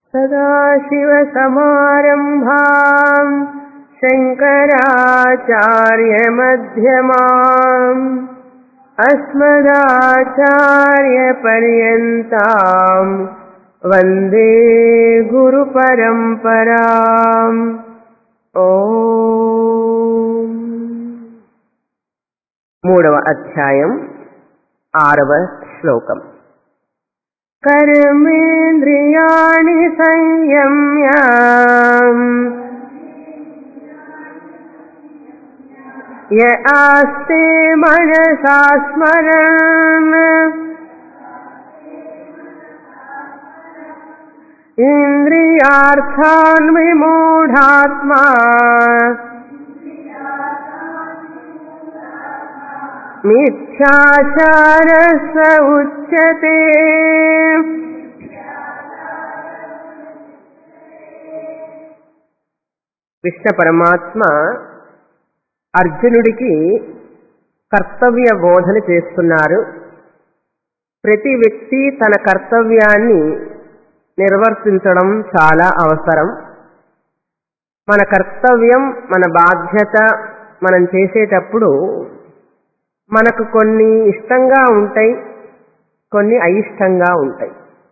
सदाशिवसमारम्भाम् शङ्कराचार्यमध्यमाम् अस्मदाचार्यपर्यन्ताम् वन्दे गुरुपरम्पराम् ఓ మూడవ అధ్యాయం ఆరవ శ్లోకం కర్మేంద్రియాణి సంయమ్య య ఆస్తే మనసా స్మరన్ इन्द्रियार्थान् विमूढात्मा मिथ्याचारः स उच्यते కృష్ణ పరమాత్మ అర్జునుడికి కర్తవ్య బోధన చేస్తున్నారు ప్రతి వ్యక్తి తన కర్తవ్యాన్ని నిర్వర్తించడం చాలా అవసరం మన కర్తవ్యం మన బాధ్యత మనం చేసేటప్పుడు మనకు కొన్ని ఇష్టంగా ఉంటాయి కొన్ని అయిష్టంగా ఉంటాయి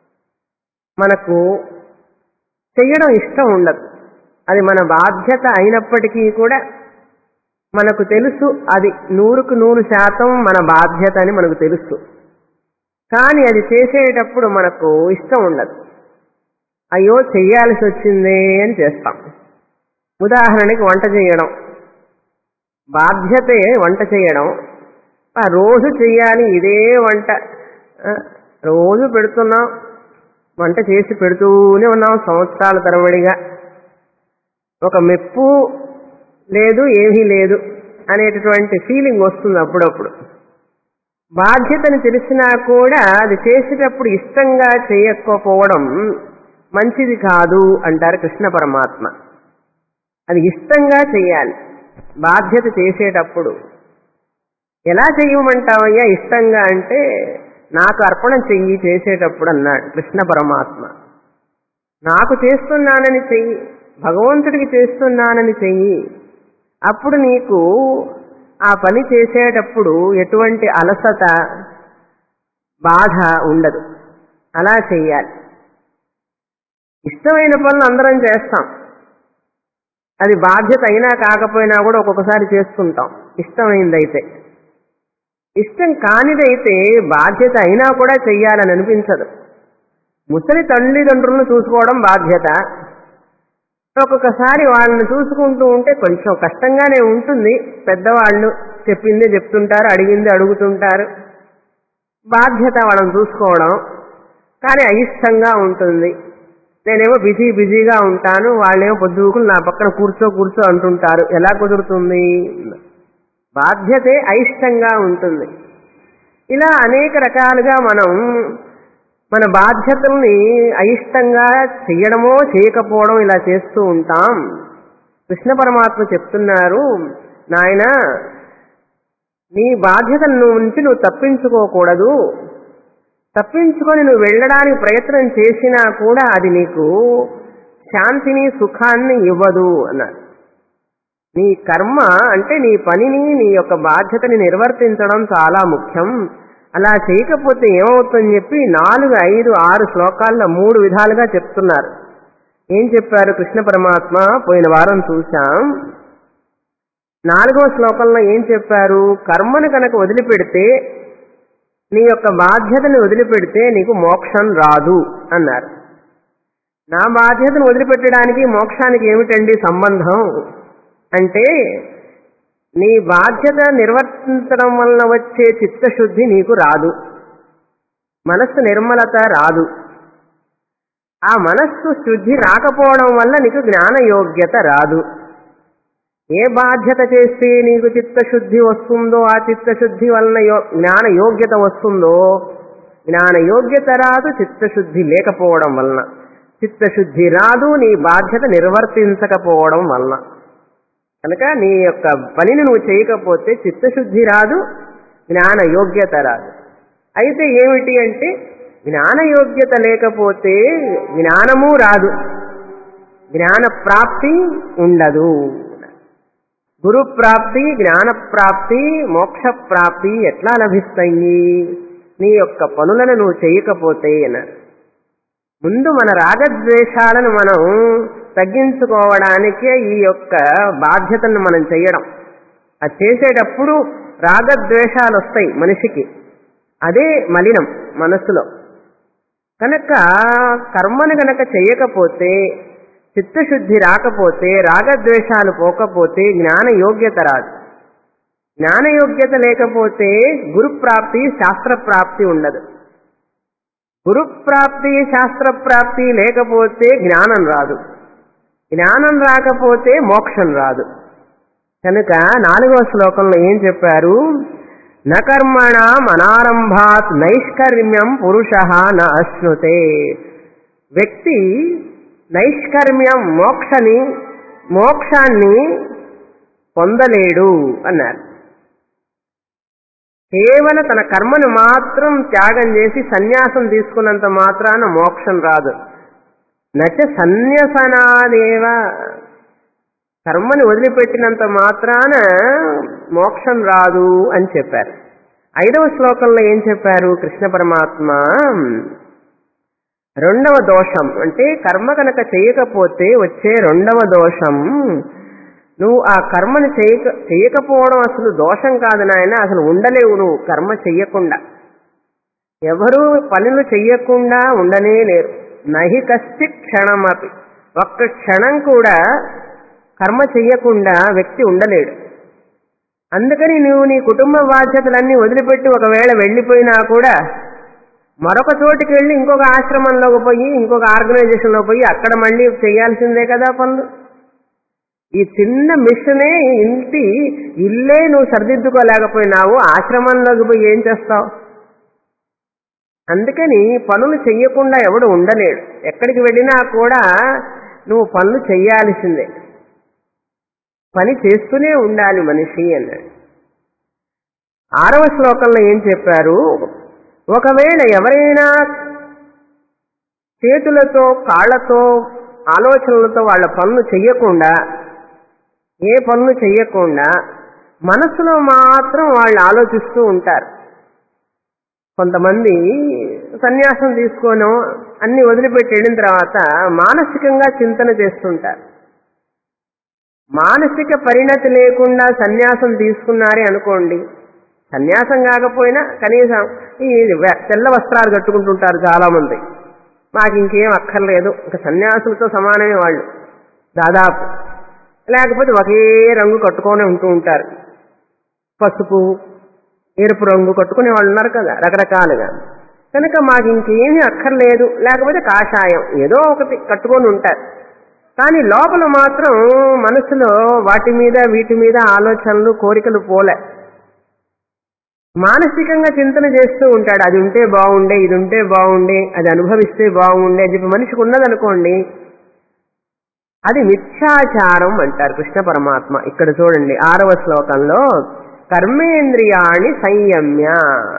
మనకు చెయ్యడం ఇష్టం ఉండదు అది మన బాధ్యత అయినప్పటికీ కూడా మనకు తెలుసు అది నూరుకు నూరు శాతం మన బాధ్యత అని మనకు తెలుసు కానీ అది చేసేటప్పుడు మనకు ఇష్టం ఉండదు అయ్యో చెయ్యాల్సి వచ్చిందే అని చేస్తాం ఉదాహరణకి వంట చేయడం బాధ్యతే వంట చేయడం ఆ రోజు చెయ్యాలి ఇదే వంట ఆ, రోజు పెడుతున్నాం వంట చేసి పెడుతూనే ఉన్నాం సంవత్సరాల తరబడిగా ఒక మెప్పు లేదు ఏమీ లేదు అనేటటువంటి ఫీలింగ్ వస్తుంది అప్పుడప్పుడు బాధ్యతని తెలిసినా కూడా అది చేసేటప్పుడు ఇష్టంగా చేయకపోవడం మంచిది కాదు అంటారు కృష్ణ పరమాత్మ అది ఇష్టంగా చెయ్యాలి బాధ్యత చేసేటప్పుడు ఎలా చెయ్యమంటావయ్యా ఇష్టంగా అంటే నాకు అర్పణ చెయ్యి చేసేటప్పుడు అన్నాడు కృష్ణ పరమాత్మ నాకు చేస్తున్నానని చెయ్యి భగవంతుడికి చేస్తున్నానని చెయ్యి అప్పుడు నీకు ఆ పని చేసేటప్పుడు ఎటువంటి అలసట బాధ ఉండదు అలా చెయ్యాలి ఇష్టమైన పనులు అందరం చేస్తాం అది బాధ్యత అయినా కాకపోయినా కూడా ఒక్కొక్కసారి చేస్తుంటాం ఇష్టమైందైతే ఇష్టం కానిదైతే బాధ్యత అయినా కూడా చెయ్యాలని అనిపించదు ముసలి తల్లిదండ్రులను చూసుకోవడం బాధ్యత ఒక్కొక్కసారి వాళ్ళని చూసుకుంటూ ఉంటే కొంచెం కష్టంగానే ఉంటుంది పెద్దవాళ్ళు చెప్పిందే చెప్తుంటారు అడిగింది అడుగుతుంటారు బాధ్యత వాళ్ళని చూసుకోవడం కానీ అయిష్టంగా ఉంటుంది నేనేమో బిజీ బిజీగా ఉంటాను వాళ్ళేమో పొద్దుకుని నా పక్కన కూర్చో కూర్చో అంటుంటారు ఎలా కుదురుతుంది బాధ్యతే అయిష్టంగా ఉంటుంది ఇలా అనేక రకాలుగా మనం మన బాధ్యతల్ని అయిష్టంగా చెయ్యడమో చేయకపోవడం ఇలా చేస్తూ ఉంటాం కృష్ణ పరమాత్మ చెప్తున్నారు నాయన నీ బాధ్యతల నుంచి నువ్వు తప్పించుకోకూడదు తప్పించుకొని నువ్వు వెళ్ళడానికి ప్రయత్నం చేసినా కూడా అది నీకు శాంతిని సుఖాన్ని ఇవ్వదు అన్నారు నీ కర్మ అంటే నీ పనిని నీ యొక్క బాధ్యతని నిర్వర్తించడం చాలా ముఖ్యం అలా చేయకపోతే ఏమవుతుందని చెప్పి నాలుగు ఐదు ఆరు శ్లోకాల్లో మూడు విధాలుగా చెప్తున్నారు ఏం చెప్పారు కృష్ణ పరమాత్మ పోయిన వారం చూశాం నాలుగవ శ్లోకంలో ఏం చెప్పారు కర్మను కనుక వదిలిపెడితే నీ యొక్క బాధ్యతని వదిలిపెడితే నీకు మోక్షం రాదు అన్నారు నా బాధ్యతను వదిలిపెట్టడానికి మోక్షానికి ఏమిటండి సంబంధం అంటే నీ బాధ్యత నిర్వర్తించడం వలన వచ్చే చిత్తశుద్ధి నీకు రాదు మనస్సు నిర్మలత రాదు ఆ మనస్సు శుద్ధి రాకపోవడం వల్ల నీకు జ్ఞాన యోగ్యత రాదు ఏ బాధ్యత చేస్తే నీకు చిత్తశుద్ధి వస్తుందో ఆ చిత్తశుద్ధి వలన యో జ్ఞాన యోగ్యత వస్తుందో జ్ఞాన యోగ్యత రాదు చిత్తశుద్ధి లేకపోవడం వలన చిత్తశుద్ధి రాదు నీ బాధ్యత నిర్వర్తించకపోవడం వలన కనుక నీ యొక్క పనిని నువ్వు చేయకపోతే చిత్తశుద్ధి రాదు జ్ఞాన యోగ్యత రాదు అయితే ఏమిటి అంటే జ్ఞానయోగ్యత లేకపోతే జ్ఞానము రాదు జ్ఞాన ప్రాప్తి ఉండదు గురు ప్రాప్తి జ్ఞాన ప్రాప్తి మోక్ష ప్రాప్తి ఎట్లా లభిస్తాయి నీ యొక్క పనులను నువ్వు చేయకపోతే అన్నారు ముందు మన రాగద్వేషాలను మనం తగ్గించుకోవడానికే ఈ యొక్క బాధ్యతను మనం చేయడం అది చేసేటప్పుడు రాగద్వేషాలు వస్తాయి మనిషికి అదే మలినం మనస్సులో కనుక కర్మను గనక చేయకపోతే చిత్తశుద్ధి రాకపోతే రాగద్వేషాలు పోకపోతే జ్ఞాన యోగ్యత రాదు జ్ఞాన యోగ్యత లేకపోతే గురు ప్రాప్తి శాస్త్ర ప్రాప్తి ఉండదు గురు ప్రాప్తి శాస్త్ర ప్రాప్తి లేకపోతే జ్ఞానం రాదు జ్ఞానం రాకపోతే మోక్షం రాదు కనుక నాలుగవ శ్లోకంలో ఏం చెప్పారు నకర్మణ అనారంభాత్ నైష్కర్మ్యం పురుష న అశ్నుతే వ్యక్తి నైష్కర్మ్యం మోక్షని మోక్షాన్ని పొందలేడు అన్నారు కేవలం తన కర్మను మాత్రం త్యాగం చేసి సన్యాసం తీసుకున్నంత మాత్రాన మోక్షం రాదు నచ సన్యసనాదేవ కర్మని వదిలిపెట్టినంత మాత్రాన మోక్షం రాదు అని చెప్పారు ఐదవ శ్లోకంలో ఏం చెప్పారు కృష్ణ పరమాత్మ రెండవ దోషం అంటే కర్మ కనుక చేయకపోతే వచ్చే రెండవ దోషం నువ్వు ఆ కర్మని చేయక చేయకపోవడం అసలు దోషం కాదు నాయన అసలు ఉండలేవు నువ్వు కర్మ చెయ్యకుండా ఎవరు పనులు చెయ్యకుండా ఉండనే లేరు నహి కష్టి క్షణమపి ఒక్క క్షణం కూడా కర్మ చెయ్యకుండా వ్యక్తి ఉండలేడు అందుకని నువ్వు నీ కుటుంబ బాధ్యతలన్నీ వదిలిపెట్టి ఒకవేళ వెళ్ళిపోయినా కూడా మరొక చోటికి వెళ్ళి ఇంకొక ఆశ్రమంలోకి పోయి ఇంకొక ఆర్గనైజేషన్లో పోయి అక్కడ మళ్ళీ చేయాల్సిందే కదా పనులు ఈ చిన్న మిషనే ఇంటి ఇల్లే నువ్వు సరిదిద్దుకోలేకపోయినావు ఆశ్రమంలోకి పోయి ఏం చేస్తావు అందుకని పనులు చెయ్యకుండా ఎవడు ఉండలేడు ఎక్కడికి వెళ్ళినా కూడా నువ్వు పనులు చెయ్యాల్సిందే పని చేస్తూనే ఉండాలి మనిషి అన్నాడు ఆరవ శ్లోకంలో ఏం చెప్పారు ఒకవేళ ఎవరైనా చేతులతో కాళ్లతో ఆలోచనలతో వాళ్ళ పనులు చెయ్యకుండా ఏ పనులు చెయ్యకుండా మనసులో మాత్రం వాళ్ళు ఆలోచిస్తూ ఉంటారు కొంతమంది సన్యాసం తీసుకోను అన్ని వదిలిపెట్టి వెళ్ళిన తర్వాత మానసికంగా చింతన చేస్తుంటారు మానసిక పరిణతి లేకుండా సన్యాసం తీసుకున్నారే అనుకోండి సన్యాసం కాకపోయినా కనీసం ఈ తెల్ల వస్త్రాలు కట్టుకుంటుంటారు చాలా మంది మాకు ఇంకేం అక్కర్లేదు ఇంకా సన్యాసులతో సమానమే వాళ్ళు దాదాపు లేకపోతే ఒకే రంగు కట్టుకొని ఉంటూ ఉంటారు పసుపు ఎరుపు రంగు కట్టుకునే వాళ్ళు ఉన్నారు కదా రకరకాలుగా కనుక మాకు ఇంకేమీ అక్కర్లేదు లేకపోతే కాషాయం ఏదో ఒకటి కట్టుకొని ఉంటారు కానీ లోపల మాత్రం మనసులో వాటి మీద వీటి మీద ఆలోచనలు కోరికలు పోలే మానసికంగా చింతన చేస్తూ ఉంటాడు అది ఉంటే బాగుండే ఇది ఉంటే బాగుండే అది అనుభవిస్తే బాగుండే అని చెప్పి మనిషికి ఉన్నదనుకోండి అది మిథ్యాచారం అంటారు కృష్ణ పరమాత్మ ఇక్కడ చూడండి ఆరవ శ్లోకంలో కర్మేంద్రియాణి సంయమ్య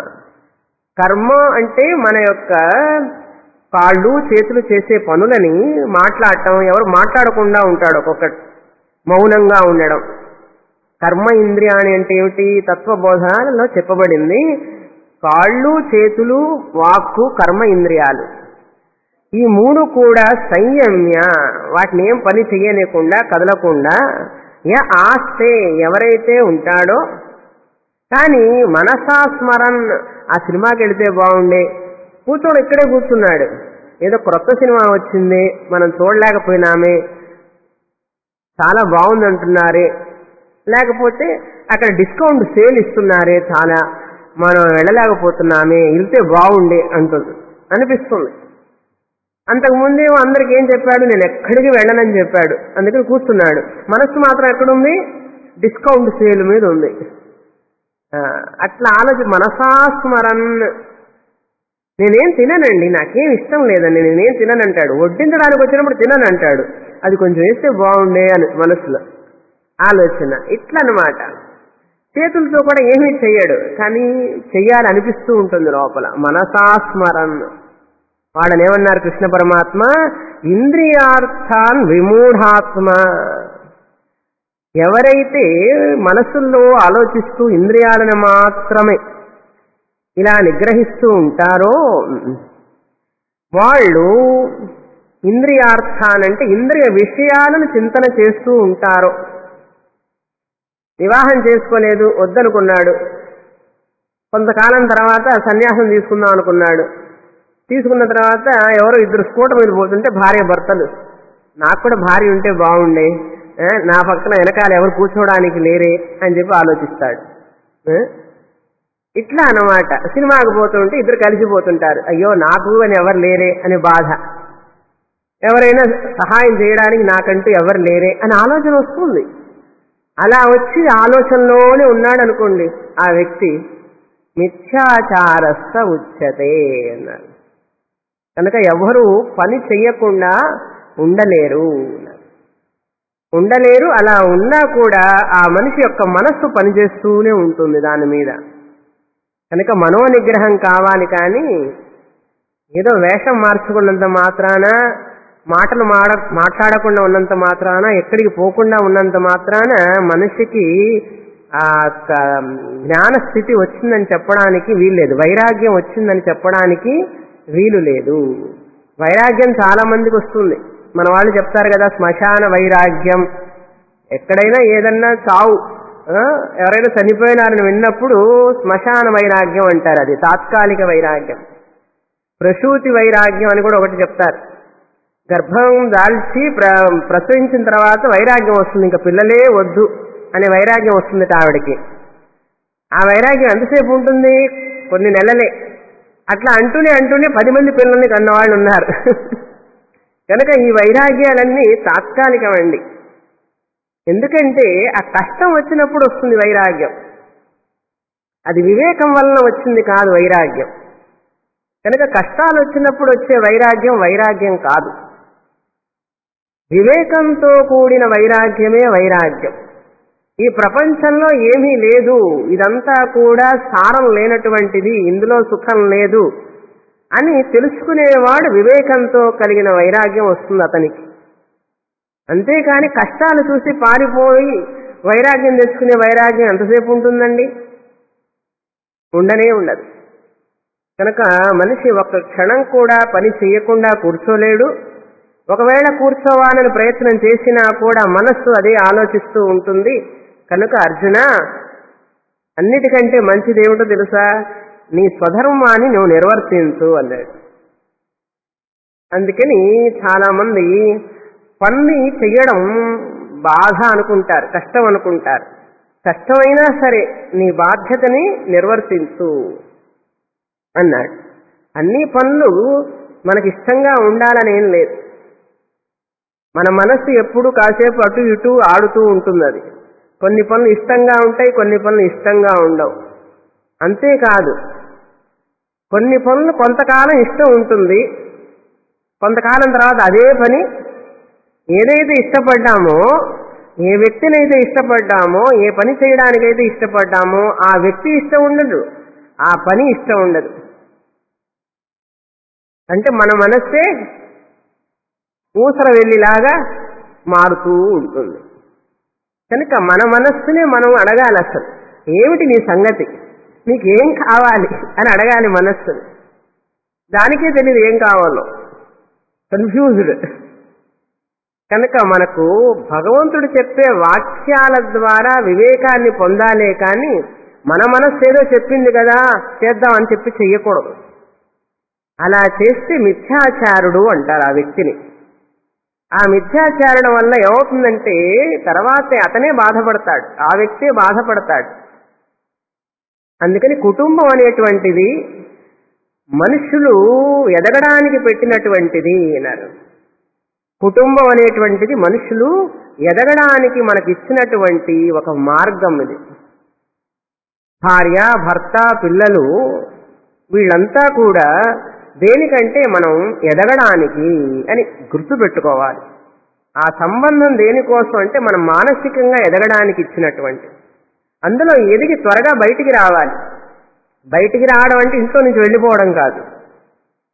కర్మ అంటే మన యొక్క కాళ్ళు చేతులు చేసే పనులని మాట్లాడటం ఎవరు మాట్లాడకుండా ఉంటాడు ఒక్కొక్క మౌనంగా ఉండడం కర్మ ఇంద్రియాణి అంటే ఏమిటి తత్వబోధనలో చెప్పబడింది కాళ్ళు చేతులు వాక్కు కర్మ ఇంద్రియాలు ఈ మూడు కూడా సంయమ్య వాటిని ఏం పని చెయ్యలేకుండా కదలకుండా య ఆస్తే ఎవరైతే ఉంటాడో కానీ మనసా స్మరన్ ఆ సినిమాకి వెళితే బాగుండే కూర్చొని ఇక్కడే కూర్చున్నాడు ఏదో క్రొత్త సినిమా వచ్చింది మనం చూడలేకపోయినామే చాలా బాగుందంటున్నారే లేకపోతే అక్కడ డిస్కౌంట్ సేల్ ఇస్తున్నారే చాలా మనం వెళ్ళలేకపోతున్నామే వెళ్తే బాగుండే అంటుంది అనిపిస్తుంది అంతకుముందేమో అందరికి ఏం చెప్పాడు నేను ఎక్కడికి వెళ్ళనని చెప్పాడు అందుకని కూర్చున్నాడు మనస్సు మాత్రం ఎక్కడుంది డిస్కౌంట్ సేల్ మీద ఉంది ఆ, అట్లా ఆలోచి మనసాస్మరన్ నేనేం తిననండి నాకేం ఇష్టం లేదండి నేనేం తిననంటాడు వడ్డించడానికి వచ్చినప్పుడు తిననంటాడు అది కొంచెం వేస్తే బాగుండే అని మనసులో ఆలోచన ఇట్లనమాట చేతులతో కూడా ఏమీ చెయ్యడు కానీ చెయ్యాలనిపిస్తూ ఉంటుంది లోపల మనసాస్మరన్ వాళ్ళని ఏమన్నారు కృష్ణ పరమాత్మ ఇంద్రియార్థాన్ విమూఢాత్మ ఎవరైతే మనసుల్లో ఆలోచిస్తూ ఇంద్రియాలను మాత్రమే ఇలా నిగ్రహిస్తూ ఉంటారో వాళ్ళు ఇంద్రియార్థానంటే ఇంద్రియ విషయాలను చింతన చేస్తూ ఉంటారో వివాహం చేసుకోలేదు వద్దనుకున్నాడు కొంతకాలం తర్వాత సన్యాసం తీసుకుందాం అనుకున్నాడు తీసుకున్న తర్వాత ఎవరో ఇద్దరు స్కూటర్ మీద పోతుంటే భార్య భర్తలు నాకు కూడా భార్య ఉంటే బాగుండే ఆ, నా పక్కన వెనకాల ఎవరు కూర్చోవడానికి లేరే అని చెప్పి ఆలోచిస్తాడు ఆ? ఇట్లా అన్నమాట సినిమాకు పోతుంటే ఇద్దరు కలిసిపోతుంటారు అయ్యో నాకు అని ఎవరు లేరే అనే బాధ ఎవరైనా సహాయం చేయడానికి నాకంటూ ఎవరు లేరే అని ఆలోచన వస్తుంది అలా వచ్చి ఆలోచనలోనే ఉన్నాడు అనుకోండి ఆ వ్యక్తి మిథ్యాచారస్థ ఉచ్యతే అన్నారు కనుక ఎవరు పని చెయ్యకుండా ఉండలేరు అన్నారు. ఉండలేరు అలా ఉన్నా కూడా ఆ మనిషి యొక్క మనస్సు పనిచేస్తూనే ఉంటుంది దాని మీద కనుక మనోనిగ్రహం కావాలి కానీ ఏదో వేషం మార్చుకున్నంత మాత్రాన మాటలు మాడ మాట్లాడకుండా ఉన్నంత మాత్రాన ఎక్కడికి పోకుండా ఉన్నంత మాత్రాన మనిషికి ఆ యొక్క జ్ఞాన స్థితి వచ్చిందని చెప్పడానికి వీల్లేదు వైరాగ్యం వచ్చిందని చెప్పడానికి వీలు లేదు వైరాగ్యం చాలా మందికి వస్తుంది మన వాళ్ళు చెప్తారు కదా శ్మశాన వైరాగ్యం ఎక్కడైనా ఏదన్నా చావు ఆ, ఎవరైనా చనిపోయినారని విన్నప్పుడు శ్మశాన వైరాగ్యం అంటారు అది తాత్కాలిక వైరాగ్యం ప్రసూతి వైరాగ్యం అని కూడా ఒకటి చెప్తారు గర్భం దాల్చి ప్ర ప్రసవించిన తర్వాత వైరాగ్యం వస్తుంది ఇంకా పిల్లలే వద్దు అనే వైరాగ్యం వస్తుంది ఆవిడకి ఆ వైరాగ్యం ఎంతసేపు ఉంటుంది కొన్ని నెలలే అట్లా అంటూనే అంటూనే పది మంది పిల్లల్ని కన్నవాళ్ళు ఉన్నారు కనుక ఈ వైరాగ్యాలన్నీ తాత్కాలికమండి ఎందుకంటే ఆ కష్టం వచ్చినప్పుడు వస్తుంది వైరాగ్యం అది వివేకం వలన వచ్చింది కాదు వైరాగ్యం కనుక కష్టాలు వచ్చినప్పుడు వచ్చే వైరాగ్యం వైరాగ్యం కాదు వివేకంతో కూడిన వైరాగ్యమే వైరాగ్యం ఈ ప్రపంచంలో ఏమీ లేదు ఇదంతా కూడా సారం లేనటువంటిది ఇందులో సుఖం లేదు అని తెలుసుకునేవాడు వివేకంతో కలిగిన వైరాగ్యం వస్తుంది అతనికి అంతేకాని కష్టాలు చూసి పారిపోయి వైరాగ్యం తెచ్చుకునే వైరాగ్యం ఎంతసేపు ఉంటుందండి ఉండనే ఉండదు కనుక మనిషి ఒక్క క్షణం కూడా పని చేయకుండా కూర్చోలేడు ఒకవేళ కూర్చోవాలని ప్రయత్నం చేసినా కూడా మనస్సు అదే ఆలోచిస్తూ ఉంటుంది కనుక అర్జున అన్నిటికంటే మంచిదేమిటో తెలుసా నీ స్వధర్మాన్ని నువ్వు నిర్వర్తించు అన్నాడు అందుకని చాలా మంది పని చెయ్యడం బాధ అనుకుంటారు కష్టం అనుకుంటారు కష్టమైనా సరే నీ బాధ్యతని నిర్వర్తించు అన్నాడు అన్ని పనులు మనకి ఇష్టంగా ఉండాలని ఏం లేదు మన మనస్సు ఎప్పుడు కాసేపు అటు ఇటు ఆడుతూ ఉంటుంది అది కొన్ని పనులు ఇష్టంగా ఉంటాయి కొన్ని పనులు ఇష్టంగా ఉండవు అంతేకాదు కొన్ని పనులు కొంతకాలం ఇష్టం ఉంటుంది కొంతకాలం తర్వాత అదే పని ఏదైతే ఇష్టపడ్డామో ఏ వ్యక్తినైతే ఇష్టపడ్డామో ఏ పని చేయడానికైతే ఇష్టపడ్డామో ఆ వ్యక్తి ఇష్టం ఉండదు ఆ పని ఇష్టం ఉండదు అంటే మన మనస్సే ఊసర వెళ్ళిలాగా మారుతూ ఉంటుంది కనుక మన మనస్సునే మనం అడగాలి అసలు ఏమిటి నీ సంగతి నీకేం కావాలి అని అడగాలి మనస్సుని దానికే తెలియదు ఏం కావాలో కన్ఫ్యూజ్డ్ కనుక మనకు భగవంతుడు చెప్పే వాక్యాల ద్వారా వివేకాన్ని పొందాలే కానీ మన మనస్సు ఏదో చెప్పింది కదా చేద్దామని చెప్పి చెయ్యకూడదు అలా చేస్తే మిథ్యాచారుడు అంటారు ఆ వ్యక్తిని ఆ మిథ్యాచారణం వల్ల ఏమవుతుందంటే తర్వాత అతనే బాధపడతాడు ఆ వ్యక్తే బాధపడతాడు అందుకని కుటుంబం అనేటువంటిది మనుషులు ఎదగడానికి పెట్టినటువంటిది అన్నారు కుటుంబం అనేటువంటిది మనుషులు ఎదగడానికి మనకి ఇచ్చినటువంటి ఒక మార్గం ఇది భార్య భర్త పిల్లలు వీళ్ళంతా కూడా దేనికంటే మనం ఎదగడానికి అని గుర్తుపెట్టుకోవాలి ఆ సంబంధం దేనికోసం అంటే మనం మానసికంగా ఎదగడానికి ఇచ్చినటువంటి అందులో ఎదిగి త్వరగా బయటికి రావాలి బయటికి రావడం అంటే ఇంట్లో నుంచి వెళ్ళిపోవడం కాదు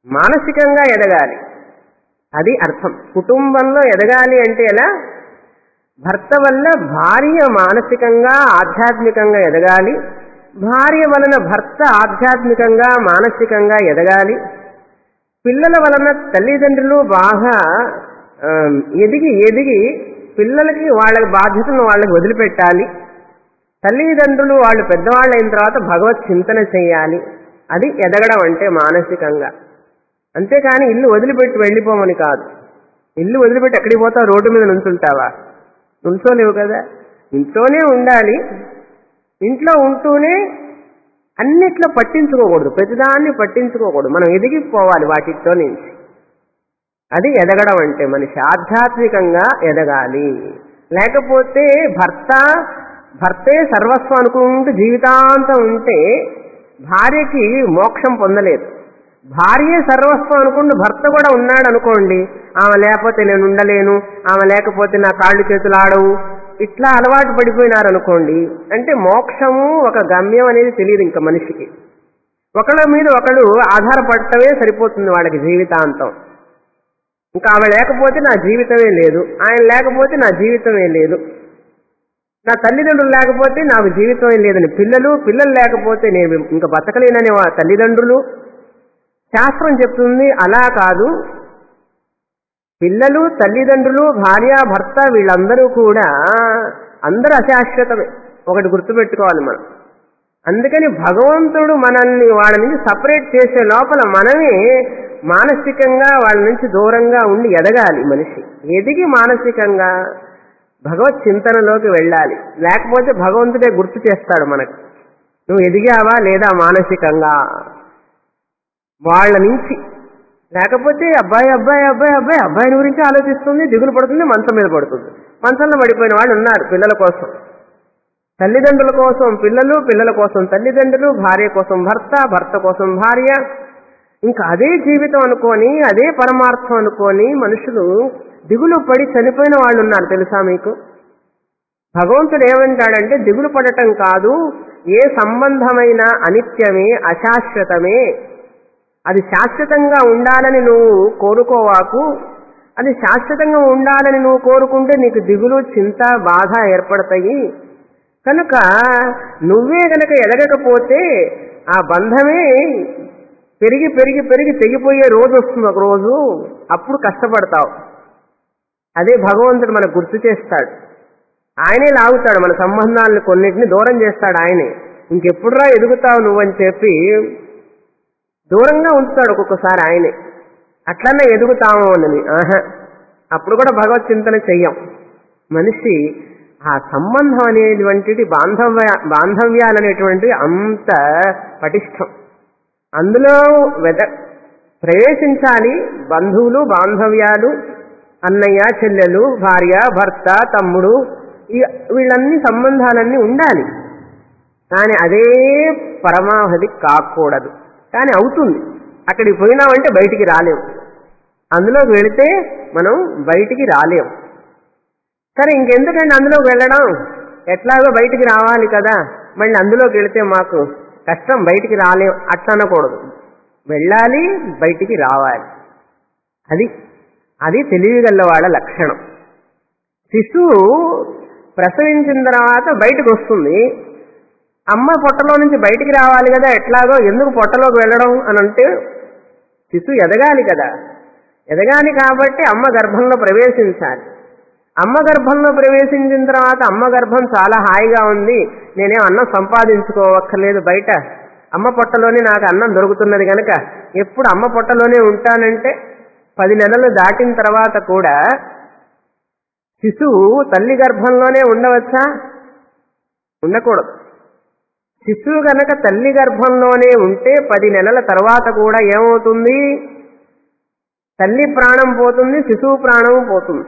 మానసికంగా ఎదగాలి అది అర్థం కుటుంబంలో ఎదగాలి అంటే ఎలా భర్త వల్ల భార్య మానసికంగా ఆధ్యాత్మికంగా ఎదగాలి భార్య వలన భర్త ఆధ్యాత్మికంగా మానసికంగా ఎదగాలి పిల్లల వలన తల్లిదండ్రులు బాగా ఆ, ఎదిగి ఎదిగి పిల్లలకి వాళ్ళ బాధ్యతను వాళ్ళకి వదిలిపెట్టాలి తల్లిదండ్రులు వాళ్ళు పెద్దవాళ్ళు అయిన తర్వాత భగవత్ చింతన చేయాలి అది ఎదగడం అంటే మానసికంగా అంతేకాని ఇల్లు వదిలిపెట్టి వెళ్ళిపోమని కాదు ఇల్లు వదిలిపెట్టి ఎక్కడికి పోతావు రోడ్డు మీద నుంచుంటావా నుంచోలేవు కదా ఇంట్లోనే ఉండాలి ఇంట్లో ఉంటూనే అన్నిట్లో పట్టించుకోకూడదు ప్రతిదాన్ని పట్టించుకోకూడదు మనం ఎదిగిపోవాలి వాటితో నుంచి అది ఎదగడం అంటే మనిషి ఆధ్యాత్మికంగా ఎదగాలి లేకపోతే భర్త భర్తే సర్వస్వం అనుకుంటూ జీవితాంతం ఉంటే భార్యకి మోక్షం పొందలేదు భార్యే సర్వస్వం అనుకుంటూ భర్త కూడా ఉన్నాడు అనుకోండి ఆమె లేకపోతే నేను ఉండలేను ఆమె లేకపోతే నా కాళ్ళు చేతులు ఆడవు ఇట్లా అలవాటు పడిపోయినారు అనుకోండి అంటే మోక్షము ఒక గమ్యం అనేది తెలియదు ఇంకా మనిషికి ఒకళ్ళ మీద ఒకళ్ళు ఆధారపడటమే సరిపోతుంది వాళ్ళకి జీవితాంతం ఇంకా ఆమె లేకపోతే నా జీవితమే లేదు ఆయన లేకపోతే నా జీవితమే లేదు నా తల్లిదండ్రులు లేకపోతే నాకు జీవితమే లేదని పిల్లలు పిల్లలు లేకపోతే నేను ఇంకా బతకలేనని వా- తల్లిదండ్రులు శాస్త్రం చెప్తుంది అలా కాదు పిల్లలు తల్లిదండ్రులు భార్య భర్త వీళ్ళందరూ కూడా అందరూ అశాశ్వతమే ఒకటి గుర్తుపెట్టుకోవాలి మనం అందుకని భగవంతుడు మనల్ని వాళ్ళ నుంచి సపరేట్ చేసే లోపల మనమే మానసికంగా వాళ్ళ నుంచి దూరంగా ఉండి ఎదగాలి మనిషి ఎదిగి మానసికంగా భగవత్ చింతనలోకి వెళ్ళాలి లేకపోతే భగవంతుడే గుర్తు చేస్తాడు మనకు నువ్వు ఎదిగావా లేదా మానసికంగా వాళ్ళ నుంచి లేకపోతే అబ్బాయి అబ్బాయి అబ్బాయి అబ్బాయి అబ్బాయిని గురించి ఆలోచిస్తుంది దిగులు పడుతుంది మంచం మీద పడుతుంది మంచంలో పడిపోయిన వాళ్ళు ఉన్నారు పిల్లల కోసం తల్లిదండ్రుల కోసం పిల్లలు పిల్లల కోసం తల్లిదండ్రులు భార్య కోసం భర్త భర్త కోసం భార్య ఇంకా అదే జీవితం అనుకొని అదే పరమార్థం అనుకొని మనుషులు దిగులు పడి చనిపోయిన వాళ్ళు ఉన్నారు తెలుసా మీకు భగవంతుడు ఏమంటాడంటే దిగులు పడటం కాదు ఏ సంబంధమైన అనిత్యమే అశాశ్వతమే అది శాశ్వతంగా ఉండాలని నువ్వు కోరుకోవాకు అది శాశ్వతంగా ఉండాలని నువ్వు కోరుకుంటే నీకు దిగులు చింత బాధ ఏర్పడతాయి కనుక నువ్వే గనక ఎదగకపోతే ఆ బంధమే పెరిగి పెరిగి పెరిగి తెగిపోయే రోజు వస్తుంది ఒక రోజు అప్పుడు కష్టపడతావు అదే భగవంతుడు మనకు గుర్తు చేస్తాడు ఆయనే లాగుతాడు మన సంబంధాలను కొన్నిటిని దూరం చేస్తాడు ఆయనే ఇంకెప్పుడురా ఎదుగుతావు నువ్వని చెప్పి దూరంగా ఉంచుతాడు ఒక్కొక్కసారి ఆయనే అట్లనే ఎదుగుతాము అని ఆహా అప్పుడు కూడా భగవత్ చింతన చెయ్యం మనిషి ఆ సంబంధం అనేటువంటిది బాంధవ్య బాంధవ్యాలు అనేటువంటివి అంత పటిష్టం అందులో వెద ప్రవేశించాలి బంధువులు బాంధవ్యాలు అన్నయ్య చెల్లెలు భార్య భర్త తమ్ముడు ఈ- వీళ్ళన్ని సంబంధాలన్నీ ఉండాలి కానీ అదే పరమావధి కాకూడదు కానీ అవుతుంది అక్కడికి పోయినామంటే బయటికి రాలేం అందులోకి వెళితే మనం బయటికి రాలేం సరే ఇంకెందుకండి అందులోకి వెళ్ళడం ఎట్లాగో బయటికి రావాలి కదా మళ్ళీ అందులోకి వెళితే మాకు కష్టం బయటికి రాలేం అట్లా అనకూడదు వెళ్ళాలి బయటికి రావాలి అది అది తెలివిగల వాళ్ళ లక్షణం శిశువు ప్రసవించిన తర్వాత బయటకు వస్తుంది అమ్మ పొట్టలో నుంచి బయటికి రావాలి కదా ఎట్లాగో ఎందుకు పొట్టలోకి వెళ్ళడం అని అంటే శిశువు ఎదగాలి కదా ఎదగాలి కాబట్టి అమ్మ గర్భంలో ప్రవేశించాలి అమ్మ గర్భంలో ప్రవేశించిన తర్వాత అమ్మ గర్భం చాలా హాయిగా ఉంది నేనేం అన్నం సంపాదించుకోవక్కర్లేదు బయట అమ్మ పొట్టలోనే నాకు అన్నం దొరుకుతున్నది కనుక ఎప్పుడు అమ్మ పొట్టలోనే ఉంటానంటే పది నెలలు దాటిన తర్వాత కూడా శిశువు తల్లి గర్భంలోనే ఉండవచ్చా ఉండకూడదు శిశువు గనక తల్లి గర్భంలోనే ఉంటే పది నెలల తర్వాత కూడా ఏమవుతుంది తల్లి ప్రాణం పోతుంది శిశువు ప్రాణం పోతుంది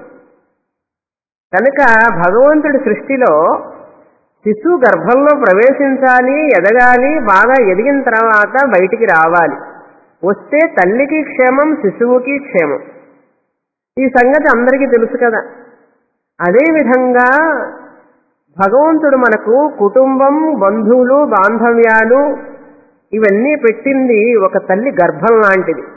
కనుక భగవంతుడి సృష్టిలో శిశువు గర్భంలో ప్రవేశించాలి ఎదగాలి బాగా ఎదిగిన తర్వాత బయటికి రావాలి వస్తే తల్లికి క్షేమం శిశువుకి క్షేమం ఈ సంగతి అందరికీ తెలుసు కదా అదేవిధంగా భగవంతుడు మనకు కుటుంబం బంధువులు బాంధవ్యాలు ఇవన్నీ పెట్టింది ఒక తల్లి గర్భం లాంటిది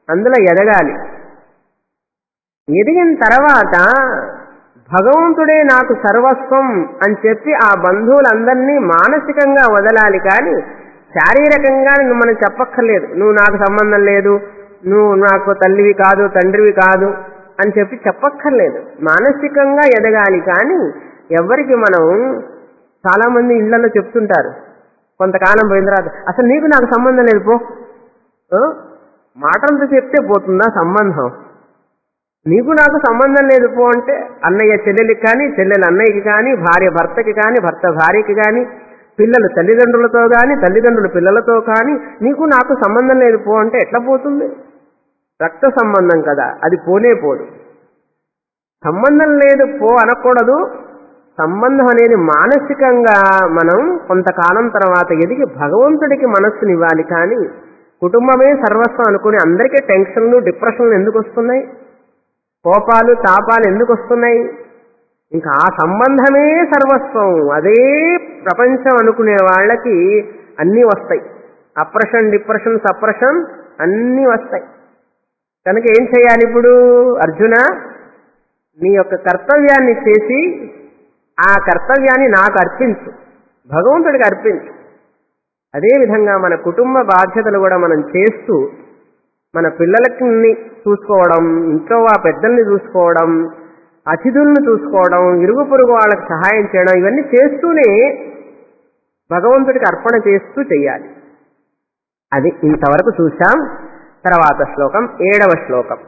అందులో ఎదగాలి ఎదిగిన తర్వాత భగవంతుడే నాకు సర్వస్వం అని చెప్పి ఆ బంధువులందరినీ మానసికంగా వదలాలి కానీ శారీరకంగా నువ్వు మనం చెప్పక్కర్లేదు నువ్వు నాకు సంబంధం లేదు నువ్వు నాకు తల్లివి కాదు తండ్రివి కాదు అని చెప్పి చెప్పక్కర్లేదు మానసికంగా ఎదగాలి కానీ ఎవరికి మనం చాలా మంది ఇళ్లలో చెప్తుంటారు కొంతకాలం పోయిన తర్వాత అసలు నీకు నాకు సంబంధం లేదు పో ఆ? మాటలతో చెప్తే పోతుందా సంబంధం నీకు నాకు సంబంధం లేదు పో అంటే అన్నయ్య చెల్లెలికి కానీ చెల్లెలు అన్నయ్యకి కానీ భార్య భర్తకి కానీ భర్త భార్యకి కానీ పిల్లలు తల్లిదండ్రులతో కానీ తల్లిదండ్రులు పిల్లలతో కానీ నీకు నాకు సంబంధం లేదు పో అంటే ఎట్లా పోతుంది రక్త సంబంధం కదా అది పోనే పోదు సంబంధం లేదు పో అనకూడదు సంబంధం అనేది మానసికంగా మనం కొంతకాలం తర్వాత ఎదిగి భగవంతుడికి మనస్సునివ్వాలి కానీ కుటుంబమే సర్వస్వం అనుకుని అందరికీ టెన్షన్లు డిప్రెషన్లు ఎందుకు వస్తున్నాయి కోపాలు తాపాలు ఎందుకు వస్తున్నాయి ఇంకా ఆ సంబంధమే సర్వస్వం అదే ప్రపంచం అనుకునే వాళ్ళకి అన్నీ వస్తాయి అప్రెషన్ డిప్రెషన్ సప్రెషన్ అన్నీ వస్తాయి కనుక ఏం చేయాలి ఇప్పుడు అర్జున నీ యొక్క కర్తవ్యాన్ని చేసి ఆ కర్తవ్యాన్ని నాకు అర్పించు భగవంతుడికి అర్పించు అదేవిధంగా మన కుటుంబ బాధ్యతలు కూడా మనం చేస్తూ మన పిల్లలకి చూసుకోవడం ఇంట్లో ఆ పెద్దల్ని చూసుకోవడం అతిథుల్ని చూసుకోవడం ఇరుగు పొరుగు వాళ్ళకి సహాయం చేయడం ఇవన్నీ చేస్తూనే భగవంతుడికి అర్పణ చేస్తూ చెయ్యాలి అది ఇంతవరకు చూశాం తర్వాత శ్లోకం ఏడవ శ్లోకం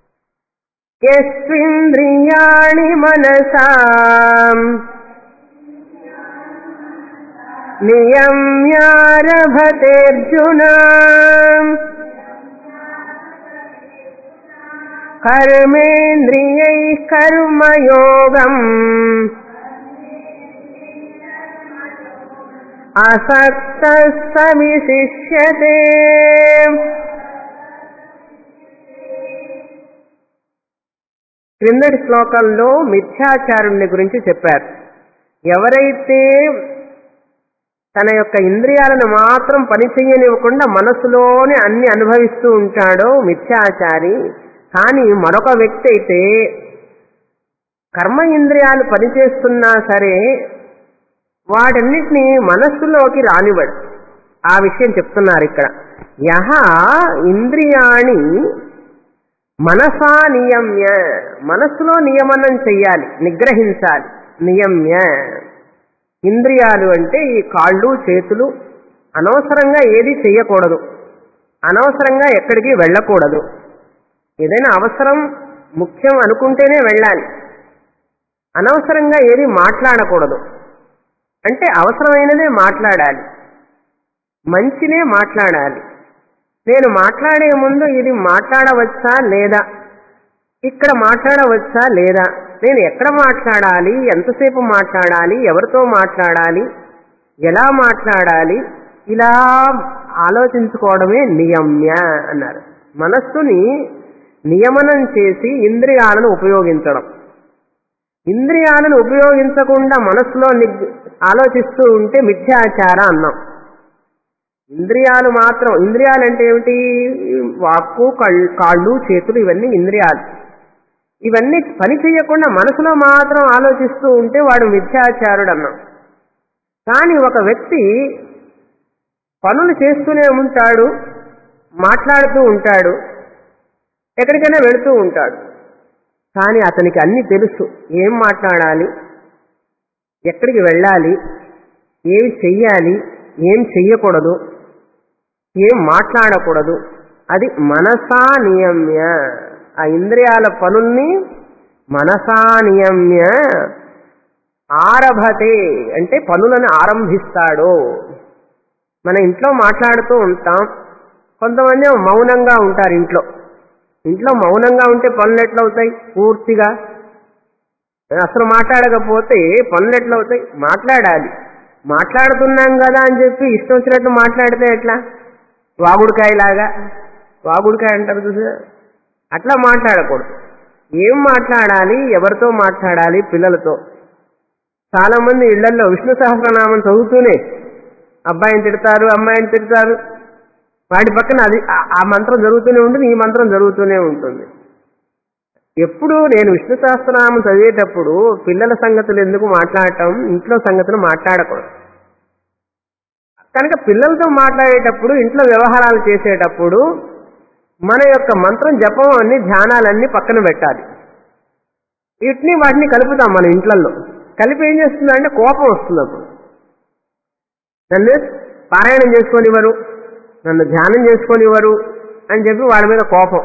యస్వింద్రియాణి మనసా నియమ్యారభతేర్జున కర్మేంద్రియై కర్మయోగం అసక్త సవిశిష్యతే క్రిందటి శ్లోకంలో మిథ్యాచారుణ్ణి గురించి చెప్పారు ఎవరైతే తన యొక్క ఇంద్రియాలను మాత్రం పనిచేయనివ్వకుండా మనసులోనే అన్ని అనుభవిస్తూ ఉంటాడో మిథ్యాచారి కానీ మరొక వ్యక్తి అయితే కర్మ ఇంద్రియాలు పనిచేస్తున్నా సరే వాటన్నిటిని మనస్సులోకి రానివ్వడు ఆ విషయం చెప్తున్నారు ఇక్కడ యహ ఇంద్రియాణి మనసా నియమ్య మనస్సులో నియమనం చెయ్యాలి నిగ్రహించాలి నియమ్య ఇంద్రియాలు అంటే ఈ కాళ్ళు చేతులు అనవసరంగా ఏది చెయ్యకూడదు అనవసరంగా ఎక్కడికి వెళ్ళకూడదు ఏదైనా అవసరం ముఖ్యం అనుకుంటేనే వెళ్ళాలి అనవసరంగా ఏది మాట్లాడకూడదు అంటే అవసరమైనదే మాట్లాడాలి మంచినే మాట్లాడాలి నేను మాట్లాడే ముందు ఇది మాట్లాడవచ్చా లేదా ఇక్కడ మాట్లాడవచ్చా లేదా నేను ఎక్కడ మాట్లాడాలి ఎంతసేపు మాట్లాడాలి ఎవరితో మాట్లాడాలి ఎలా మాట్లాడాలి ఇలా ఆలోచించుకోవడమే నియమ్య అన్నారు మనస్సుని నియమనం చేసి ఇంద్రియాలను ఉపయోగించడం ఇంద్రియాలను ఉపయోగించకుండా మనస్సులో నిగ్- ఆలోచిస్తూ ఉంటే మిథ్యాచార అన్నాం ఇంద్రియాలు మాత్రం ఇంద్రియాలు అంటే ఏమిటి వాక్కు కళ్ళు కాళ్ళు చేతులు ఇవన్నీ ఇంద్రియాలు ఇవన్నీ పని చేయకుండా మనసులో మాత్రం ఆలోచిస్తూ ఉంటే వాడు మిథ్యాచారుడు అన్నాం కానీ ఒక వ్యక్తి పనులు చేస్తూనే ఉంటాడు మాట్లాడుతూ ఉంటాడు ఎక్కడికైనా వెళుతూ ఉంటాడు కానీ అతనికి అన్ని తెలుసు ఏం మాట్లాడాలి ఎక్కడికి వెళ్ళాలి ఏం చెయ్యాలి ఏం చెయ్యకూడదు ఏం మాట్లాడకూడదు అది మనసా నియమ్య ఆ ఇంద్రియాల పనుల్ని మనసా నియమ్య ఆరభతే అంటే పనులను ఆరంభిస్తాడు మన ఇంట్లో మాట్లాడుతూ ఉంటాం కొంతమంది ఏమో మౌనంగా ఉంటారు ఇంట్లో ఇంట్లో మౌనంగా ఉంటే పనులు ఎట్లా అవుతాయి పూర్తిగా అసలు మాట్లాడకపోతే పనులు ఎట్లా అవుతాయి మాట్లాడాలి మాట్లాడుతున్నాం కదా అని చెప్పి ఇష్టం వచ్చినట్టు మాట్లాడితే ఎట్లా వాగుడికాయలాగా వాగుడికాయ అంటారు చూసా అట్లా మాట్లాడకూడదు ఏం మాట్లాడాలి ఎవరితో మాట్లాడాలి పిల్లలతో చాలా మంది ఇళ్లలో విష్ణు సహస్రనామం చదువుతూనే అబ్బాయిని తిడతారు అమ్మాయిని తిడతారు వాడి పక్కన అది ఆ- ఆ మంత్రం జరుగుతూనే ఉంటుంది ఈ మంత్రం జరుగుతూనే ఉంటుంది ఎప్పుడు నేను విష్ణు సహస్రనామం చదివేటప్పుడు పిల్లల సంగతులు ఎందుకు మాట్లాడటం ఇంట్లో సంగతులు మాట్లాడకూడదు కనుక పిల్లలతో మాట్లాడేటప్పుడు ఇంట్లో వ్యవహారాలు చేసేటప్పుడు మన యొక్క మంత్రం జపం అన్ని ధ్యానాలన్నీ పక్కన పెట్టాలి వీటిని వాటిని కలుపుతాం మన ఇంట్లల్లో కలిపి ఏం చేస్తుందంటే కోపం వస్తుంది అప్పుడు నన్ను పారాయణం చేసుకొనివ్వరు నన్ను ధ్యానం చేసుకొనివ్వరు అని చెప్పి వాళ్ళ మీద కోపం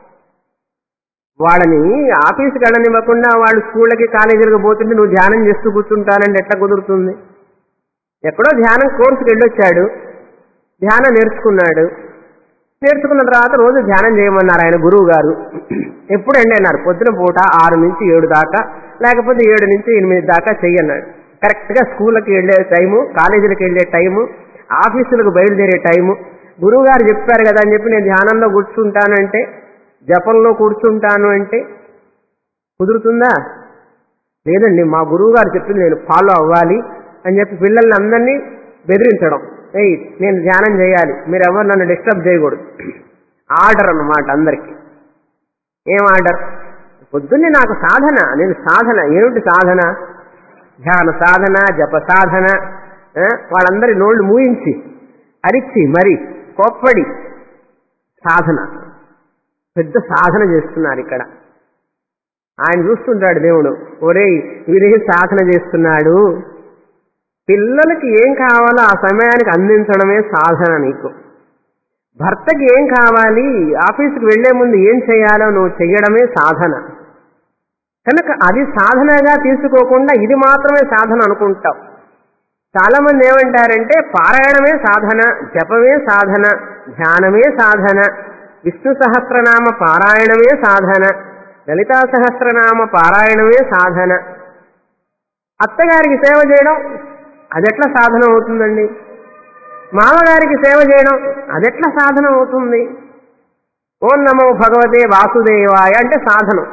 వాళ్ళని ఆఫీస్కి వెళ్ళనివ్వకుండా వాళ్ళు స్కూళ్ళకి కాలేజీలకు పోతుంటే నువ్వు ధ్యానం చేస్తూ కూర్చుంటానంటే ఎట్లా కుదురుతుంది ఎక్కడో ధ్యానం కోర్సుకి వెళ్ళొచ్చాడు ధ్యానం నేర్చుకున్నాడు నేర్చుకున్న తర్వాత రోజు ధ్యానం చేయమన్నారు ఆయన గురువు గారు ఎప్పుడు ఎండి అన్నారు పొద్దున పూట ఆరు నుంచి ఏడు దాకా లేకపోతే ఏడు నుంచి ఎనిమిది దాకా చెయ్యన్నాడు కరెక్ట్గా స్కూళ్ళకి వెళ్ళే టైము కాలేజీలకు వెళ్ళే టైము ఆఫీసులకు బయలుదేరే టైము గురువు గారు చెప్పారు కదా అని చెప్పి నేను ధ్యానంలో కూర్చుంటానంటే జపంలో కూర్చుంటాను అంటే కుదురుతుందా లేదండి మా గురువు గారు చెప్పింది నేను ఫాలో అవ్వాలి అని చెప్పి పిల్లల్ని అందరినీ బెదిరించడం ఏయ్ నేను ధ్యానం చేయాలి మీరు ఎవరు నన్ను డిస్టర్బ్ చేయకూడదు ఆర్డర్ అన్నమాట అందరికీ ఏం ఆర్డర్ పొద్దున్నే నాకు సాధన నేను సాధన ఏమిటి సాధన ధ్యాన సాధన జప సాధన ఆ, వాళ్ళందరి నోళ్లు మూయించి అరిచి మరి కోప్పడి సాధన పెద్ద సాధన చేస్తున్నారు ఇక్కడ ఆయన చూస్తుంటాడు దేవుడు ఒరేయ్ వీరే సాధన చేస్తున్నాడు పిల్లలకి ఏం కావాలో ఆ సమయానికి అందించడమే సాధన నీకు భర్తకి ఏం కావాలి ఆఫీస్కి వెళ్లే ముందు ఏం చేయాలో నువ్వు చెయ్యడమే సాధన కనుక అది సాధనగా తీసుకోకుండా ఇది మాత్రమే సాధన అనుకుంటావు చాలా మంది ఏమంటారంటే పారాయణమే సాధన జపమే సాధన ధ్యానమే సాధన విష్ణు సహస్రనామ పారాయణమే సాధన లలితా సహస్రనామ పారాయణమే సాధన అత్తగారికి సేవ చేయడం అదెట్లా సాధన అవుతుందండి మామగారికి సేవ చేయడం అదెట్లా సాధన అవుతుంది ఓం నమో భగవతే వాసుదేవాయ అంటే సాధనం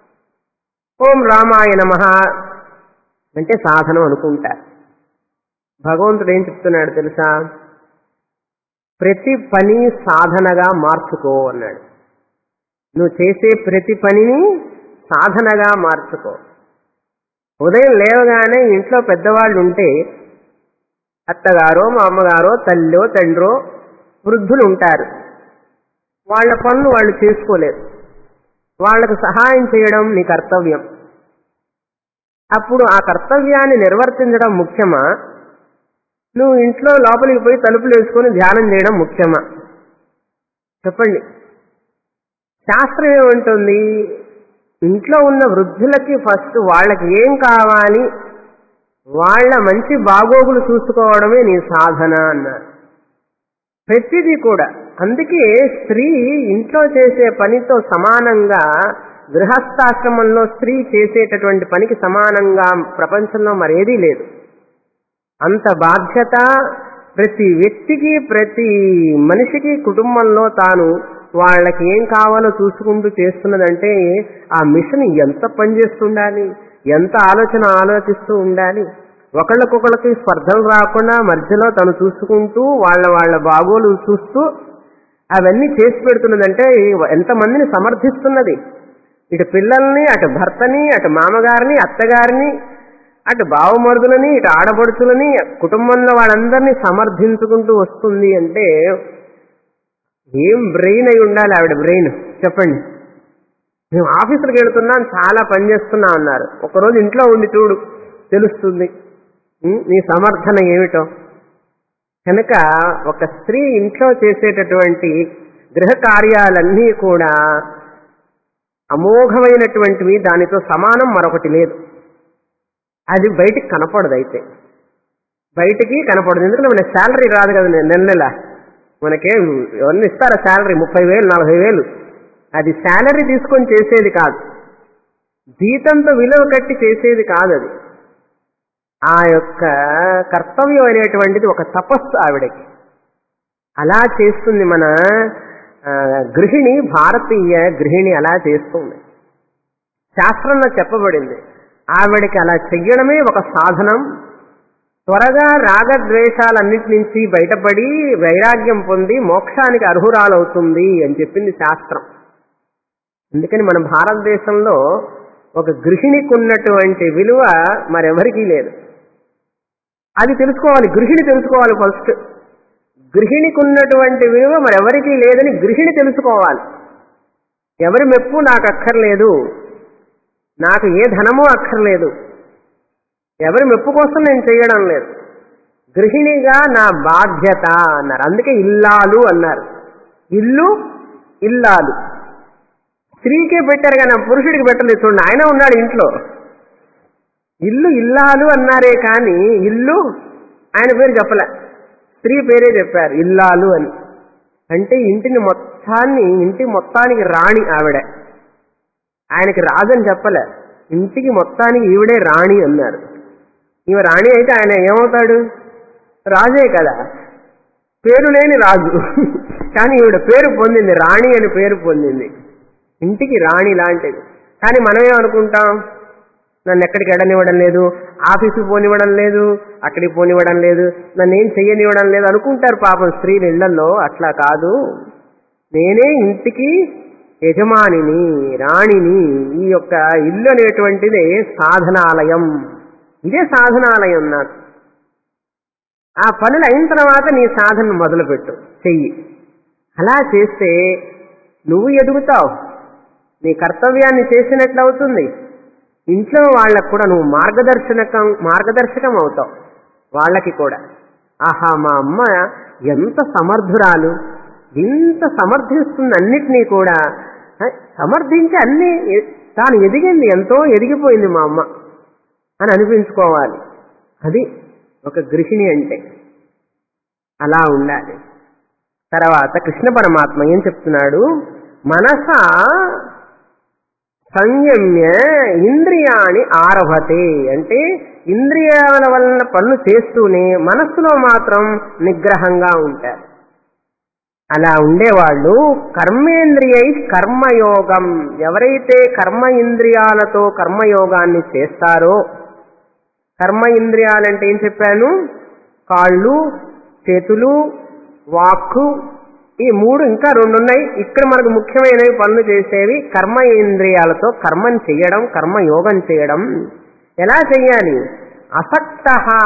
ఓం రామాయ నమ అంటే సాధనం అనుకుంటారు భగవంతుడు ఏం చెప్తున్నాడు తెలుసా ప్రతి పని సాధనగా మార్చుకో అన్నాడు నువ్వు చేసే ప్రతి పనిని సాధనగా మార్చుకో ఉదయం లేవగానే ఇంట్లో పెద్దవాళ్ళు ఉంటే అత్తగారో మా అమ్మగారో తల్లో తండ్రో వృద్ధులు ఉంటారు వాళ్ళ పనులు వాళ్ళు చేసుకోలేరు వాళ్లకు సహాయం చేయడం నీ కర్తవ్యం అప్పుడు ఆ కర్తవ్యాన్ని నిర్వర్తించడం ముఖ్యమా నువ్వు ఇంట్లో లోపలికి పోయి తలుపులు వేసుకొని ధ్యానం చేయడం ముఖ్యమా చెప్పండి శాస్త్రం ఏమంటుంది ఇంట్లో ఉన్న వృద్ధులకి ఫస్ట్ వాళ్ళకి ఏం కావాలి వాళ్ళ మంచి బాగోగులు చూసుకోవడమే నీ సాధన అన్నారు ప్రతిదీ కూడా అందుకే స్త్రీ ఇంట్లో చేసే పనితో సమానంగా గృహస్థాశ్రమంలో స్త్రీ చేసేటటువంటి పనికి సమానంగా ప్రపంచంలో మరేదీ లేదు అంత బాధ్యత ప్రతి వ్యక్తికి ప్రతి మనిషికి కుటుంబంలో తాను వాళ్ళకి ఏం కావాలో చూసుకుంటూ చేస్తున్నదంటే ఆ మిషన్ ఎంత పనిచేస్తుండాలి ఎంత ఆలోచన ఆలోచిస్తూ ఉండాలి ఒకళ్ళకొకళ్ళకి స్పర్ధలు రాకుండా మధ్యలో తను చూసుకుంటూ వాళ్ళ వాళ్ళ బాగోలు చూస్తూ అవన్నీ చేసి పెడుతున్నదంటే ఎంతమందిని సమర్థిస్తున్నది ఇటు పిల్లల్ని అటు భర్తని అటు మామగారిని అత్తగారిని అటు బావమరుదులని ఇటు ఆడపడుచులని కుటుంబంలో వాళ్ళందరినీ సమర్థించుకుంటూ వస్తుంది అంటే ఏం బ్రెయిన్ అయి ఉండాలి ఆవిడ బ్రెయిన్ చెప్పండి మేము ఆఫీసులకు వెళుతున్నాం చాలా పని చేస్తున్నాం అన్నారు ఒకరోజు ఇంట్లో ఉండి చూడు తెలుస్తుంది ఉం, నీ సమర్థన ఏమిటో కనుక ఒక స్త్రీ ఇంట్లో చేసేటటువంటి గృహ కార్యాలన్నీ కూడా అమోఘమైనటువంటివి దానితో సమానం మరొకటి లేదు అది బయటికి కనపడదు అయితే బయటికి కనపడదు ఎందుకంటే మన శాలరీ రాదు కదా నెల నెల మనకేం ఎవరిని ఇస్తారా శాలరీ ముప్పై వేలు నలభై వేలు అది శాలరీ తీసుకొని చేసేది కాదు జీతంతో విలువ కట్టి చేసేది కాదు అది ఆ యొక్క కర్తవ్యం అనేటువంటిది ఒక తపస్సు ఆవిడకి అలా చేస్తుంది మన ఆ, గృహిణి భారతీయ గృహిణి అలా చేస్తుంది శాస్త్రంలో చెప్పబడింది ఆవిడకి అలా చెయ్యడమే ఒక సాధనం త్వరగా రాగద్వేషాలన్నిటి నుంచి బయటపడి వైరాగ్యం పొంది మోక్షానికి అర్హురాలవుతుంది అని చెప్పింది శాస్త్రం అందుకని మన భారతదేశంలో ఒక గృహిణికి ఉన్నటువంటి విలువ మరెవరికీ లేదు అది తెలుసుకోవాలి గృహిణి తెలుసుకోవాలి ఫస్ట్ గృహిణికి ఉన్నటువంటి విలువ మరెవరికీ లేదని గృహిణి తెలుసుకోవాలి ఎవరి మెప్పు నాకు అక్కర్లేదు నాకు ఏ ధనము అక్కర్లేదు ఎవరి మెప్పు కోసం నేను చేయడం లేదు గృహిణిగా నా బాధ్యత అన్నారు అందుకే ఇల్లాలు అన్నారు ఇల్లు ఇల్లాలు స్త్రీకే పెట్టారు కానీ ఆ పురుషుడికి పెట్టలేదు చూడండి ఆయన ఉన్నాడు ఇంట్లో ఇల్లు ఇల్లాలు అన్నారే కానీ ఇల్లు ఆయన పేరు చెప్పలే స్త్రీ పేరే చెప్పారు ఇల్లాలు అని అంటే ఇంటిని మొత్తాన్ని ఇంటి మొత్తానికి రాణి ఆవిడ ఆయనకి రాజని చెప్పలే ఇంటికి మొత్తానికి ఈవిడే రాణి అన్నారు ఈమె రాణి అయితే ఆయన ఏమవుతాడు రాజే కదా పేరు లేని రాజు కానీ ఈవిడ పేరు పొందింది రాణి అని పేరు పొందింది ఇంటికి రాణి లాంటిది కానీ మనమేమనుకుంటాం నన్ను ఎక్కడికి ఎడనివ్వడం లేదు ఆఫీసుకి పోనివ్వడం లేదు అక్కడికి పోనివ్వడం లేదు నన్ను ఏం చెయ్యనివ్వడం లేదు అనుకుంటారు పాపం స్త్రీలు ఇళ్లలో అట్లా కాదు నేనే ఇంటికి యజమానిని రాణిని ఈ యొక్క ఇల్లు అనేటువంటిదే సాధనాలయం ఇదే సాధనాలయం నాకు ఆ పనులు అయిన తర్వాత నీ సాధన మొదలుపెట్టు చెయ్యి అలా చేస్తే నువ్వు ఎదుగుతావు నీ కర్తవ్యాన్ని చేసినట్లు అవుతుంది ఇంట్లో వాళ్ళకు కూడా నువ్వు మార్గదర్శనకం మార్గదర్శకం అవుతావు వాళ్ళకి కూడా ఆహా మా అమ్మ ఎంత సమర్థురాలు ఇంత సమర్థిస్తుంది అన్నిటినీ కూడా హ, సమర్థించి అన్ని ఎ- తాను ఎదిగింది ఎంతో ఎదిగిపోయింది మా అమ్మ అని అనిపించుకోవాలి అది ఒక గృహిణి అంటే అలా ఉండాలి తర్వాత కృష్ణ పరమాత్మ ఏం చెప్తున్నాడు మనస సంయమ్య ఇంద్రియాణి ఆరభతే అంటే ఇంద్రియాల వలన పనులు చేస్తూనే మనస్సులో మాత్రం నిగ్రహంగా ఉంటారు అలా ఉండేవాళ్ళు కర్మేంద్రియై కర్మయోగం ఎవరైతే కర్మ ఇంద్రియాలతో కర్మయోగాన్ని చేస్తారో కర్మ ఇంద్రియాలంటే ఏం చెప్పాను కాళ్ళు చేతులు వాక్కు ఈ మూడు ఇంకా రెండు ఉన్నాయి ఇక్కడ మనకు ముఖ్యమైనవి పనులు చేసేవి కర్మ ఇంద్రియాలతో కర్మని చేయడం కర్మయోగం చేయడం ఎలా చెయ్యాలి అసక్త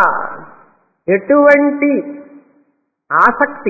ఎటువంటి ఆసక్తి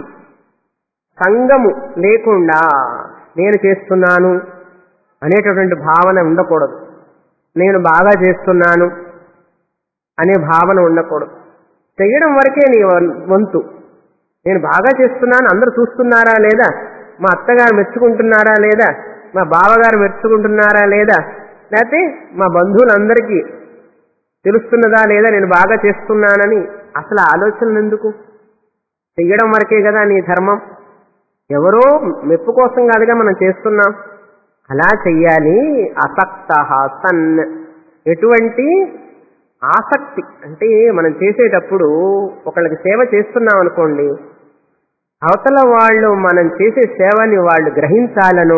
సంగము లేకుండా నేను చేస్తున్నాను అనేటటువంటి భావన ఉండకూడదు నేను బాగా చేస్తున్నాను అనే భావన ఉండకూడదు చేయడం వరకే నీ వం- వంతు నేను బాగా చేస్తున్నాను అందరూ చూస్తున్నారా లేదా మా అత్తగారు మెచ్చుకుంటున్నారా లేదా మా బావగారు మెచ్చుకుంటున్నారా లేదా లేకపోతే మా బంధువులందరికీ తెలుస్తున్నదా లేదా నేను బాగా చేస్తున్నానని అసలు ఆలోచనలు ఎందుకు చెయ్యడం వరకే కదా నీ ధర్మం ఎవరో మెప్పు కోసం కాదుగా మనం చేస్తున్నాం అలా చెయ్యాలి అసక్త సన్ ఎటువంటి ఆసక్తి అంటే మనం చేసేటప్పుడు ఒకళ్ళకి సేవ చేస్తున్నాం అనుకోండి అవతల వాళ్ళు మనం చేసే సేవని వాళ్ళు గ్రహించాలను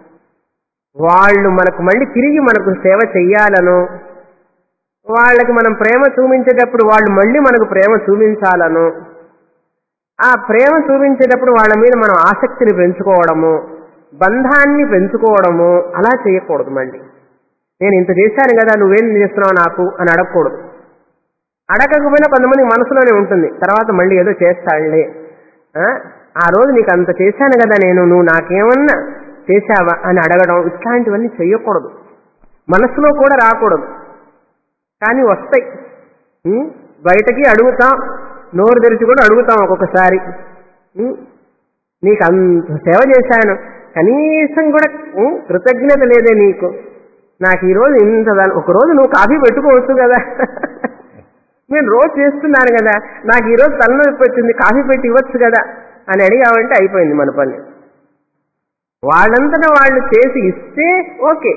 వాళ్ళు మనకు మళ్ళీ తిరిగి మనకు సేవ చెయ్యాలను వాళ్ళకి మనం ప్రేమ చూపించేటప్పుడు వాళ్ళు మళ్ళీ మనకు ప్రేమ చూపించాలను ఆ ప్రేమ చూపించేటప్పుడు వాళ్ళ మీద మనం ఆసక్తిని పెంచుకోవడము బంధాన్ని పెంచుకోవడము అలా చేయకూడదు మళ్ళీ నేను ఇంత చేశాను కదా నువ్వేం చేస్తున్నావు నాకు అని అడగకూడదు అడగకపోయినా కొంతమంది మనసులోనే ఉంటుంది తర్వాత మళ్ళీ ఏదో చేస్తాడులే ఆ? ఆ రోజు నీకు అంత చేశాను కదా నేను నువ్వు నాకేమన్నా చేశావా అని అడగడం ఇట్లాంటివన్నీ చెయ్యకూడదు మనసులో కూడా రాకూడదు కానీ వస్తాయి ఉం? బయటకి అడుగుతాం నోరు తెరిచి కూడా అడుగుతాం ఒక్కొక్కసారి ఉం? నీకు అంత సేవ చేశాను కనీసం కూడా ఉం, కృతజ్ఞత లేదే నీకు నాకు ఈరోజు ఇంత దాని- ఒక రోజు నువ్వు కాఫీ పెట్టుకోవచ్చు కదా నేను రోజు చేస్తున్నాను కదా నాకు ఈరోజు తలనొప్పి వచ్చింది కాఫీ పెట్టి ఇవ్వచ్చు కదా అని అడిగామంటే అయిపోయింది మన పని వాళ్ళంతటా వాళ్ళు చేసి ఇస్తే ఓకే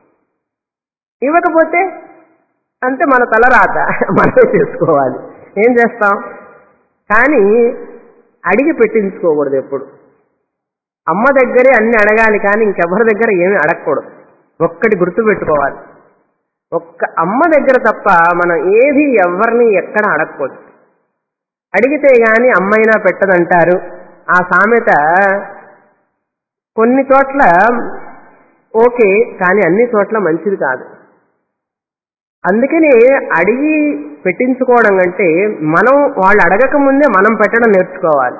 ఇవ్వకపోతే అంతే మన తలరాత మనమే చేసుకోవాలి ఏం చేస్తాం కానీ అడిగి పెట్టించుకోకూడదు ఎప్పుడు అమ్మ దగ్గరే అన్ని అడగాలి కానీ ఇంకెవరి దగ్గర ఏమీ అడగకూడదు ఒక్కటి గుర్తు పెట్టుకోవాలి ఒక్క అమ్మ దగ్గర తప్ప మనం ఏది ఎవరిని ఎక్కడ అడగకూడదు అడిగితే గాని అమ్మైనా పెట్టదంటారు ఆ సామెత కొన్ని చోట్ల ఓకే కానీ అన్ని చోట్ల మంచిది కాదు అందుకని అడిగి పెట్టించుకోవడం అంటే మనం వాళ్ళు అడగక ముందే మనం పెట్టడం నేర్చుకోవాలి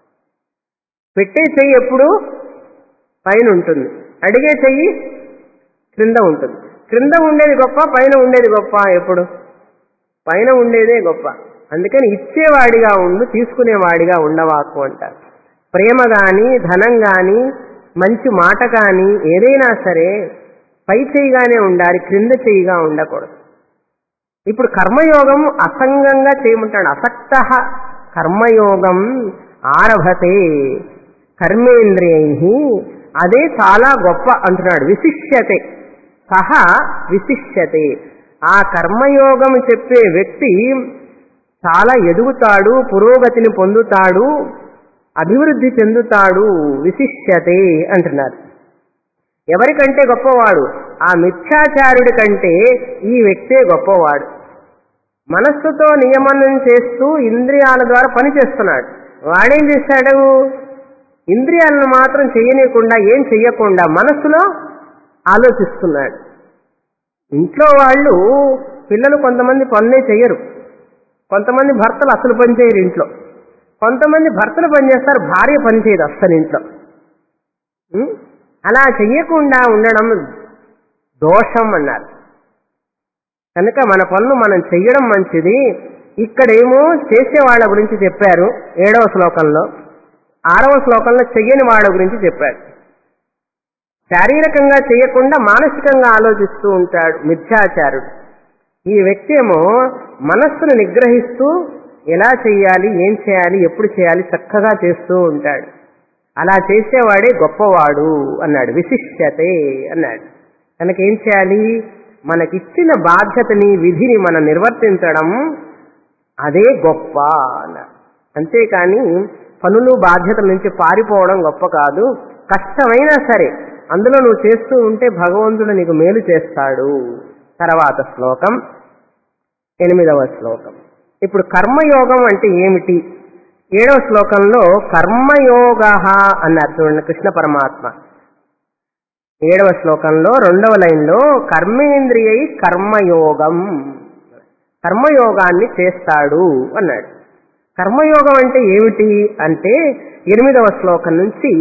పెట్టే చెయ్యి ఎప్పుడు పైన ఉంటుంది అడిగే చెయ్యి క్రింద ఉంటుంది క్రింద ఉండేది గొప్ప పైన ఉండేది గొప్ప ఎప్పుడు పైన ఉండేదే గొప్ప అందుకని ఇచ్చేవాడిగా ఉండు తీసుకునేవాడిగా ఉండవాకు అంటారు ప్రేమ గాని ధనం గాని మంచి మాట గాని ఏదైనా సరే పై చేయిగానే ఉండాలి క్రింద చేయిగా ఉండకూడదు ఇప్పుడు కర్మయోగం అసంగంగా చేయమంటాడు అసక్త కర్మయోగం ఆరభతే కర్మేంద్రియై అదే చాలా గొప్ప అంటున్నాడు విశిష్యతే సహా విశిష్యతే ఆ కర్మయోగం చెప్పే వ్యక్తి చాలా ఎదుగుతాడు పురోగతిని పొందుతాడు అభివృద్ధి చెందుతాడు విశిష్యతే అంటున్నారు ఎవరికంటే గొప్పవాడు ఆ మిథ్యాచారుడి కంటే ఈ వ్యక్తే గొప్పవాడు మనస్సుతో నియమనం చేస్తూ ఇంద్రియాల ద్వారా పని చేస్తున్నాడు వాడేం చేశాడు ఇంద్రియాలను మాత్రం చేయనీయకుండా ఏం చెయ్యకుండా మనస్సులో ఆలోచిస్తున్నాడు ఇంట్లో వాళ్ళు పిల్లలు కొంతమంది పనులే చెయ్యరు కొంతమంది భర్తలు అసలు పని చేయరు ఇంట్లో కొంతమంది భర్తలు పని చేస్తారు భార్య పని చేయదు అస్సలు ఇంట్లో ఉం? అలా చెయ్యకుండా ఉండడం దోషం అన్నారు కనుక మన పనులు మనం చెయ్యడం మంచిది ఇక్కడేమో చేసే వాళ్ళ గురించి చెప్పారు ఏడవ శ్లోకంలో ఆరవ శ్లోకంలో చెయ్యని వాళ్ళ గురించి చెప్పారు శారీరకంగా చేయకుండా మానసికంగా ఆలోచిస్తూ ఉంటాడు మిథ్యాచారుడు ఈ వ్యక్తి ఏమో మనస్సును నిగ్రహిస్తూ ఎలా చేయాలి ఏం చేయాలి ఎప్పుడు చేయాలి చక్కగా చేస్తూ ఉంటాడు అలా చేసేవాడే గొప్పవాడు అన్నాడు విశిష్యతే అన్నాడు కనుక ఏం చేయాలి మనకిచ్చిన బాధ్యతని విధిని మనం నిర్వర్తించడం అదే గొప్ప అన్నాడు అంతేకాని పనులు బాధ్యతల నుంచి పారిపోవడం గొప్ప కాదు కష్టమైనా సరే అందులో నువ్వు చేస్తూ ఉంటే భగవంతుడు నీకు మేలు చేస్తాడు తర్వాత శ్లోకం ఎనిమిదవ శ్లోకం ఇప్పుడు కర్మయోగం అంటే ఏమిటి ఏడవ శ్లోకంలో కర్మయోగ అన్నారు చూడండి కృష్ణ పరమాత్మ ఏడవ శ్లోకంలో రెండవ లైన్లో కర్మేంద్రియై కర్మయోగం కర్మయోగాన్ని చేస్తాడు అన్నాడు కర్మయోగం అంటే ఏమిటి అంటే ఎనిమిదవ శ్లోకం నుంచి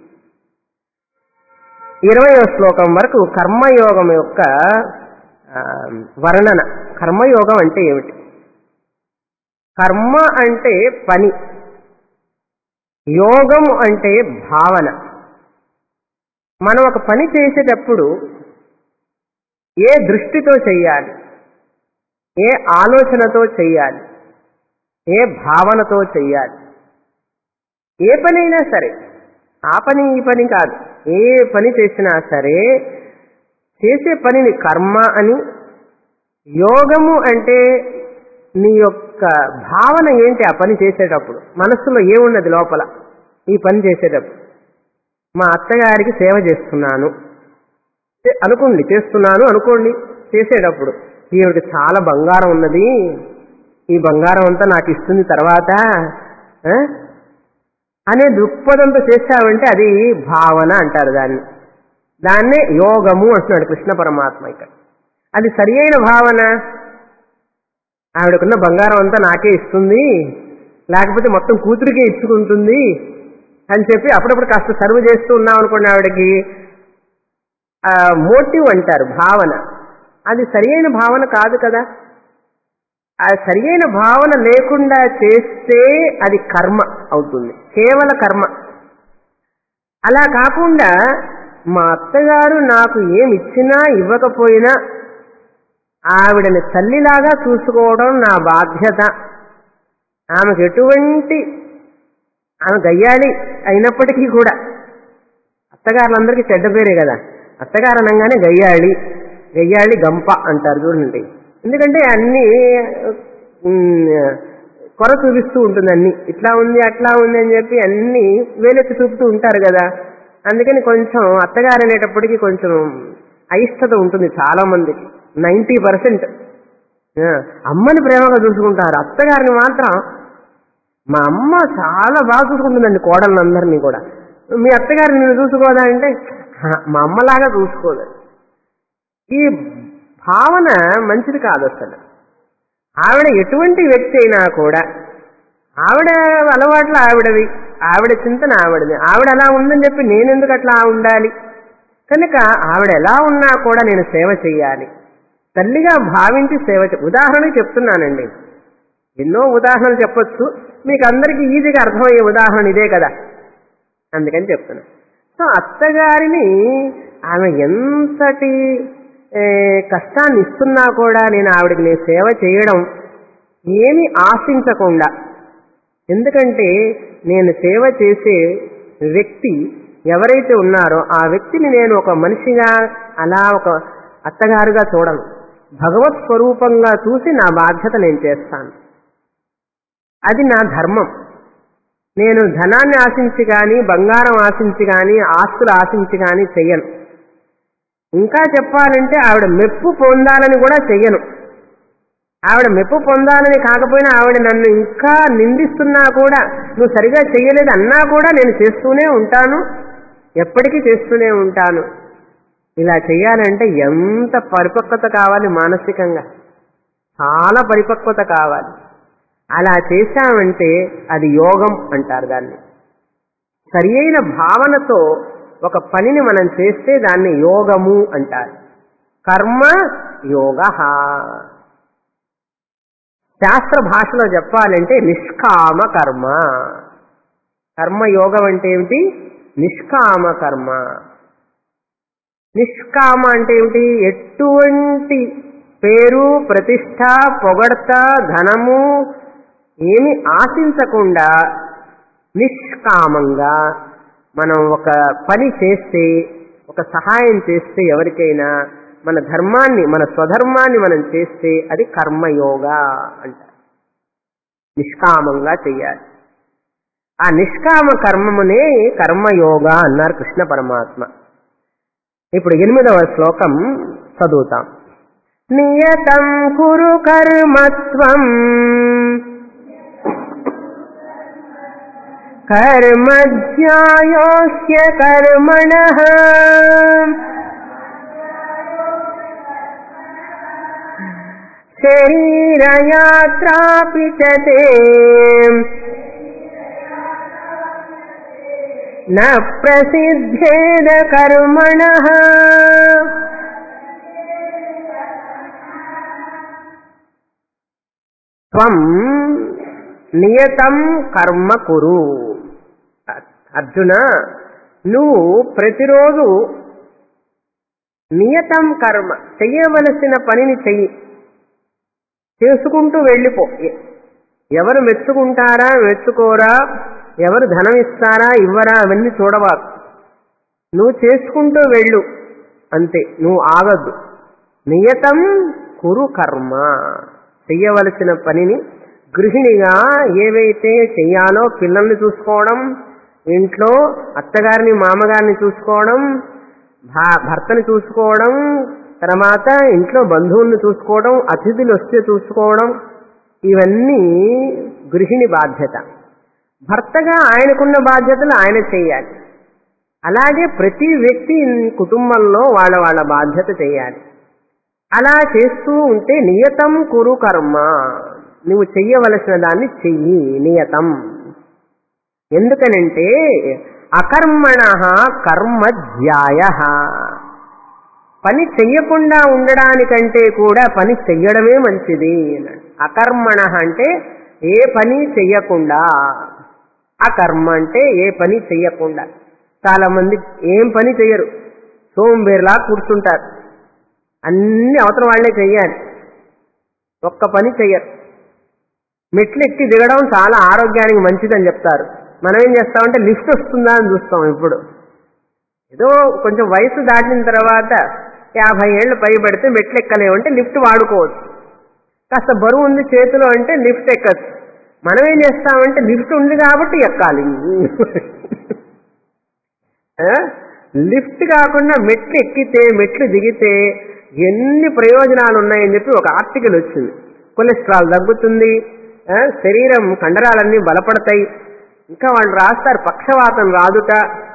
ఇరవయవ శ్లోకం వరకు కర్మయోగం యొక్క ఆ, వర్ణన కర్మయోగం అంటే ఏమిటి కర్మ అంటే పని యోగం అంటే భావన మనం ఒక పని చేసేటప్పుడు ఏ దృష్టితో చెయ్యాలి ఏ ఆలోచనతో చెయ్యాలి ఏ భావనతో చెయ్యాలి ఏ పనైనా సరే ఆ పని ఈ పని కాదు ఏ పని చేసినా సరే చేసే పనిని కర్మ అని యోగము అంటే నీ యొక్క భావన ఏంటి ఆ పని చేసేటప్పుడు మనస్సులో ఏమున్నది లోపల ఈ పని చేసేటప్పుడు మా అత్తగారికి సేవ చేస్తున్నాను చే- అనుకోండి చేస్తున్నాను అనుకోండి చేసేటప్పుడు ఈవిడికి చాలా బంగారం ఉన్నది ఈ బంగారం అంతా నాకు ఇస్తుంది తర్వాత ఆ? అనే దృక్పథంతో చేశావంటే అది భావన అంటారు దాన్ని దాన్నే యోగము అంటున్నాడు కృష్ణ పరమాత్మ ఇక్కడ అది సరి అయిన భావన ఆవిడకున్న బంగారం అంతా నాకే ఇస్తుంది లేకపోతే మొత్తం కూతురికే ఇచ్చుకుంటుంది అని చెప్పి అప్పుడప్పుడు కాస్త సర్వ్ చేస్తూ ఉన్నాం అనుకోండి ఆవిడకి మోటివ్ అంటారు భావన అది సరి అయిన భావన కాదు కదా ఆ సరి అయిన భావన లేకుండా చేస్తే అది కర్మ అవుతుంది కేవల కర్మ అలా కాకుండా మా అత్తగారు నాకు ఏమి ఇచ్చినా ఇవ్వకపోయినా ఆవిడని తల్లిలాగా చూసుకోవడం నా బాధ్యత ఆమెకు ఎటువంటి ఆమె గయ్యాలి అయినప్పటికీ కూడా అత్తగారులందరికీ చెడ్డ పేరే కదా అత్తగారు అనగానే గయ్యాళి గయ్యాళి గంప అంటారు చూడండి ఎందుకంటే అన్ని ఉమ్, కొర చూపిస్తూ ఉంటుంది అన్ని ఇట్లా ఉంది అట్లా ఉంది అని చెప్పి అన్ని వేలెత్తి చూపుతూ ఉంటారు కదా అందుకని కొంచెం అత్తగారు అనేటప్పటికీ కొంచెం అయిష్టత ఉంటుంది చాలా మందికి నైంటీ పర్సెంట్ అమ్మని ప్రేమగా చూసుకుంటారు అత్తగారిని మాత్రం మా అమ్మ చాలా బాగా చూసుకుంటుందండి కోడళ్ళందరినీ కూడా మీ అత్తగారు నేను చూసుకోదా అంటే "హ, మా అమ్మలాగా చూసుకోదు ఈ భావన మంచిది కాదు అసలు ఆవిడ ఎటువంటి వ్యక్తి అయినా కూడా ఆవిడ అలవాట్లు ఆవిడవి ఆవిడ చింతన ఆవిడది ఆవిడ అలా ఉందని చెప్పి నేనెందుకు అట్లా ఉండాలి కనుక ఆవిడ ఎలా ఉన్నా కూడా నేను సేవ చేయాలి తల్లిగా భావించి సేవ చే ఉదాహరణకి చెప్తున్నానండి ఎన్నో ఉదాహరణలు చెప్పొచ్చు మీకు అందరికీ ఈజీగా అర్థమయ్యే ఉదాహరణ ఇదే కదా అందుకని చెప్తున్నా సో అత్తగారిని ఆమె ఎంతటి ఏ, కష్టాన్ని ఇస్తున్నా కూడా నేను ఆవిడకి నేను సేవ చేయడం ఏమి ఆశించకుండా ఎందుకంటే నేను సేవ చేసే వ్యక్తి ఎవరైతే ఉన్నారో ఆ వ్యక్తిని నేను ఒక మనిషిగా అలా ఒక అత్తగారుగా చూడను భగవత్ స్వరూపంగా చూసి నా బాధ్యత నేను చేస్తాను అది నా ధర్మం నేను ధనాన్ని ఆశించి కానీ బంగారం ఆశించి కానీ ఆస్తులు ఆశించి కానీ చెయ్యను ఇంకా చెప్పాలంటే ఆవిడ మెప్పు పొందాలని కూడా చెయ్యను ఆవిడ మెప్పు పొందాలని కాకపోయినా ఆవిడ నన్ను ఇంకా నిందిస్తున్నా కూడా నువ్వు సరిగా చెయ్యలేదు అన్నా కూడా నేను చేస్తూనే ఉంటాను ఎప్పటికీ చేస్తూనే ఉంటాను ఇలా చెయ్యాలంటే ఎంత పరిపక్వత కావాలి మానసికంగా చాలా పరిపక్వత కావాలి అలా చేశామంటే అది యోగం అంటారు దాన్ని సరి అయిన భావనతో ఒక పనిని మనం చేస్తే దాన్ని యోగము అంటారు కర్మ యోగ శాస్త్ర భాషలో చెప్పాలంటే నిష్కామ కర్మ కర్మయోగం అంటే ఏమిటి నిష్కామ కర్మ నిష్కామ అంటే ఏమిటి ఎటువంటి పేరు ప్రతిష్ట పొగడ్త ధనము ఏమి ఆశించకుండా నిష్కామంగా మనం ఒక పని చేస్తే ఒక సహాయం చేస్తే ఎవరికైనా మన ధర్మాన్ని మన స్వధర్మాన్ని మనం చేస్తే అది కర్మయోగ అంటారు నిష్కామంగా చెయ్యాలి ఆ నిష్కామ కర్మమునే కర్మయోగ అన్నారు కృష్ణ పరమాత్మ ఇప్పుడు ఎనిమిదవ శ్లోకం చదువుతాం నియతం కురు కర్మత్వం కర్మధ్యాయోహ్య కర్మణ శరీరయాత్రాపి చ తే न प्रसिद्धेद कर्मणः త్వం నియతం కర్మ కురు అర్జున నువ్వు ప్రతిరోజు నియతం కర్మ చెయ్యవలసిన పనిని చెయ్యి చేసుకుంటూ వెళ్ళిపో ఎ- ఎవరు మెచ్చుకుంటారా మెచ్చుకోరా ఎవరు ధనం ఇస్తారా ఇవ్వరా అవన్నీ చూడవా నువ్వు చేసుకుంటూ వెళ్ళు అంతే నువ్వు ఆగద్దు నియతం కురు కర్మ చెయ్యవలసిన పనిని గృహిణిగా ఏవైతే చెయ్యాలో పిల్లల్ని చూసుకోవడం ఇంట్లో అత్తగారిని మామగారిని చూసుకోవడం భా- భర్తని చూసుకోవడం తర్వాత ఇంట్లో బంధువుల్ని చూసుకోవడం అతిథులు వస్తే చూసుకోవడం ఇవన్నీ గృహిణి బాధ్యత భర్తగా ఆయనకున్న బాధ్యతలు ఆయన చేయాలి అలాగే ప్రతి వ్యక్తి కుటుంబంలో వాళ్ళ వాళ్ళ బాధ్యత చేయాలి అలా చేస్తూ ఉంటే నియతం కురు కర్మ నువ్వు చెయ్యవలసిన దాన్ని చెయ్యి నియతం ఎందుకనంటే అకర్మణ కర్మ ధ్యాయ పని చెయ్యకుండా ఉండడానికంటే కూడా పని చెయ్యడమే మంచిది అన్నాడు అకర్మణ అంటే ఏ పని చెయ్యకుండా అకర్మ అంటే ఏ పని చెయ్యకుండా చాలా మంది ఏం పని చెయ్యరు సోంబేరులా కూర్చుంటారు అన్ని అవతల వాళ్ళే చెయ్యాలి ఒక్క పని చెయ్యరు మెట్లు ఎక్కి దిగడం చాలా ఆరోగ్యానికి మంచిదని చెప్తారు మనం ఏం చేస్తామంటే లిఫ్ట్ వస్తుందా అని చూస్తాం ఇప్పుడు ఏదో కొంచెం వయసు దాటిన తర్వాత యాభై ఏళ్ళు పై పెడితే మెట్లు ఎక్కలేమంటే లిఫ్ట్ వాడుకోవచ్చు కాస్త బరువు ఉంది చేతిలో అంటే లిఫ్ట్ ఎక్కచ్చు మనం ఏం చేస్తామంటే లిఫ్ట్ ఉంది కాబట్టి ఎక్కాలి ఆ? లిఫ్ట్ కాకుండా మెట్లు ఎక్కితే మెట్లు దిగితే ఎన్ని ప్రయోజనాలు ఉన్నాయని చెప్పి ఒక ఆర్టికల్ వచ్చింది కొలెస్ట్రాల్ తగ్గుతుంది ఆ, శరీరం కండరాలన్నీ బలపడతాయి ఇంకా వాళ్ళు రాస్తారు పక్షవాతం రాదుట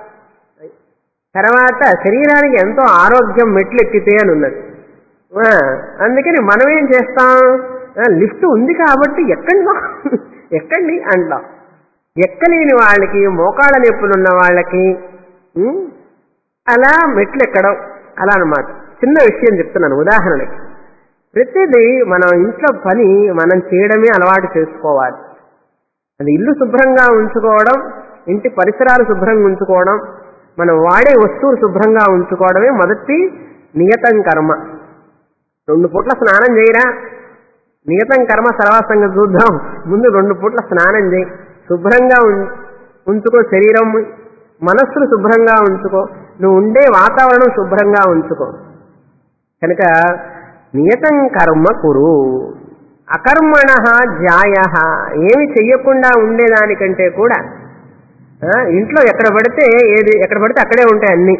తర్వాత శరీరానికి ఎంతో ఆరోగ్యం మెట్లెక్కితే అని ఉన్నది ఆ, అందుకని మనం ఏం చేస్తాం ఆ, లిఫ్ట్ ఉంది కాబట్టి ఎక్కండి ఎక్కండి అంటాం ఎక్కలేని వాళ్ళకి మోకాళ్ళ నొప్పులున్న వాళ్ళకి ఉం, అలా మెట్లు ఎక్కడం అలా అన్నమాట చిన్న విషయం చెప్తున్నాను ఉదాహరణకి ప్రతిదీ మనం ఇంట్లో పని మనం చేయడమే అలవాటు చేసుకోవాలి అది ఇల్లు శుభ్రంగా ఉంచుకోవడం ఇంటి పరిసరాలు శుభ్రంగా ఉంచుకోవడం మనం వాడే వస్తువులు శుభ్రంగా ఉంచుకోవడమే మొదటి నియతం కర్మ రెండు పూట్ల స్నానం చేయరా నియతం కర్మ సర్వాసంగా చూద్దాం ముందు రెండు పూట్ల స్నానం చేయి శుభ్రంగా ఉం- ఉంచుకో శరీరం మనస్సును శుభ్రంగా ఉంచుకో నువ్వు ఉండే వాతావరణం శుభ్రంగా ఉంచుకో కనుక నియతం కర్మ కురు అకర్మణ జాయ ఏమి చెయ్యకుండా ఉండేదానికంటే కూడా ఆ, ఇంట్లో ఎక్కడ పడితే ఏది ఎక్కడ పడితే అక్కడే ఉంటాయి అన్ని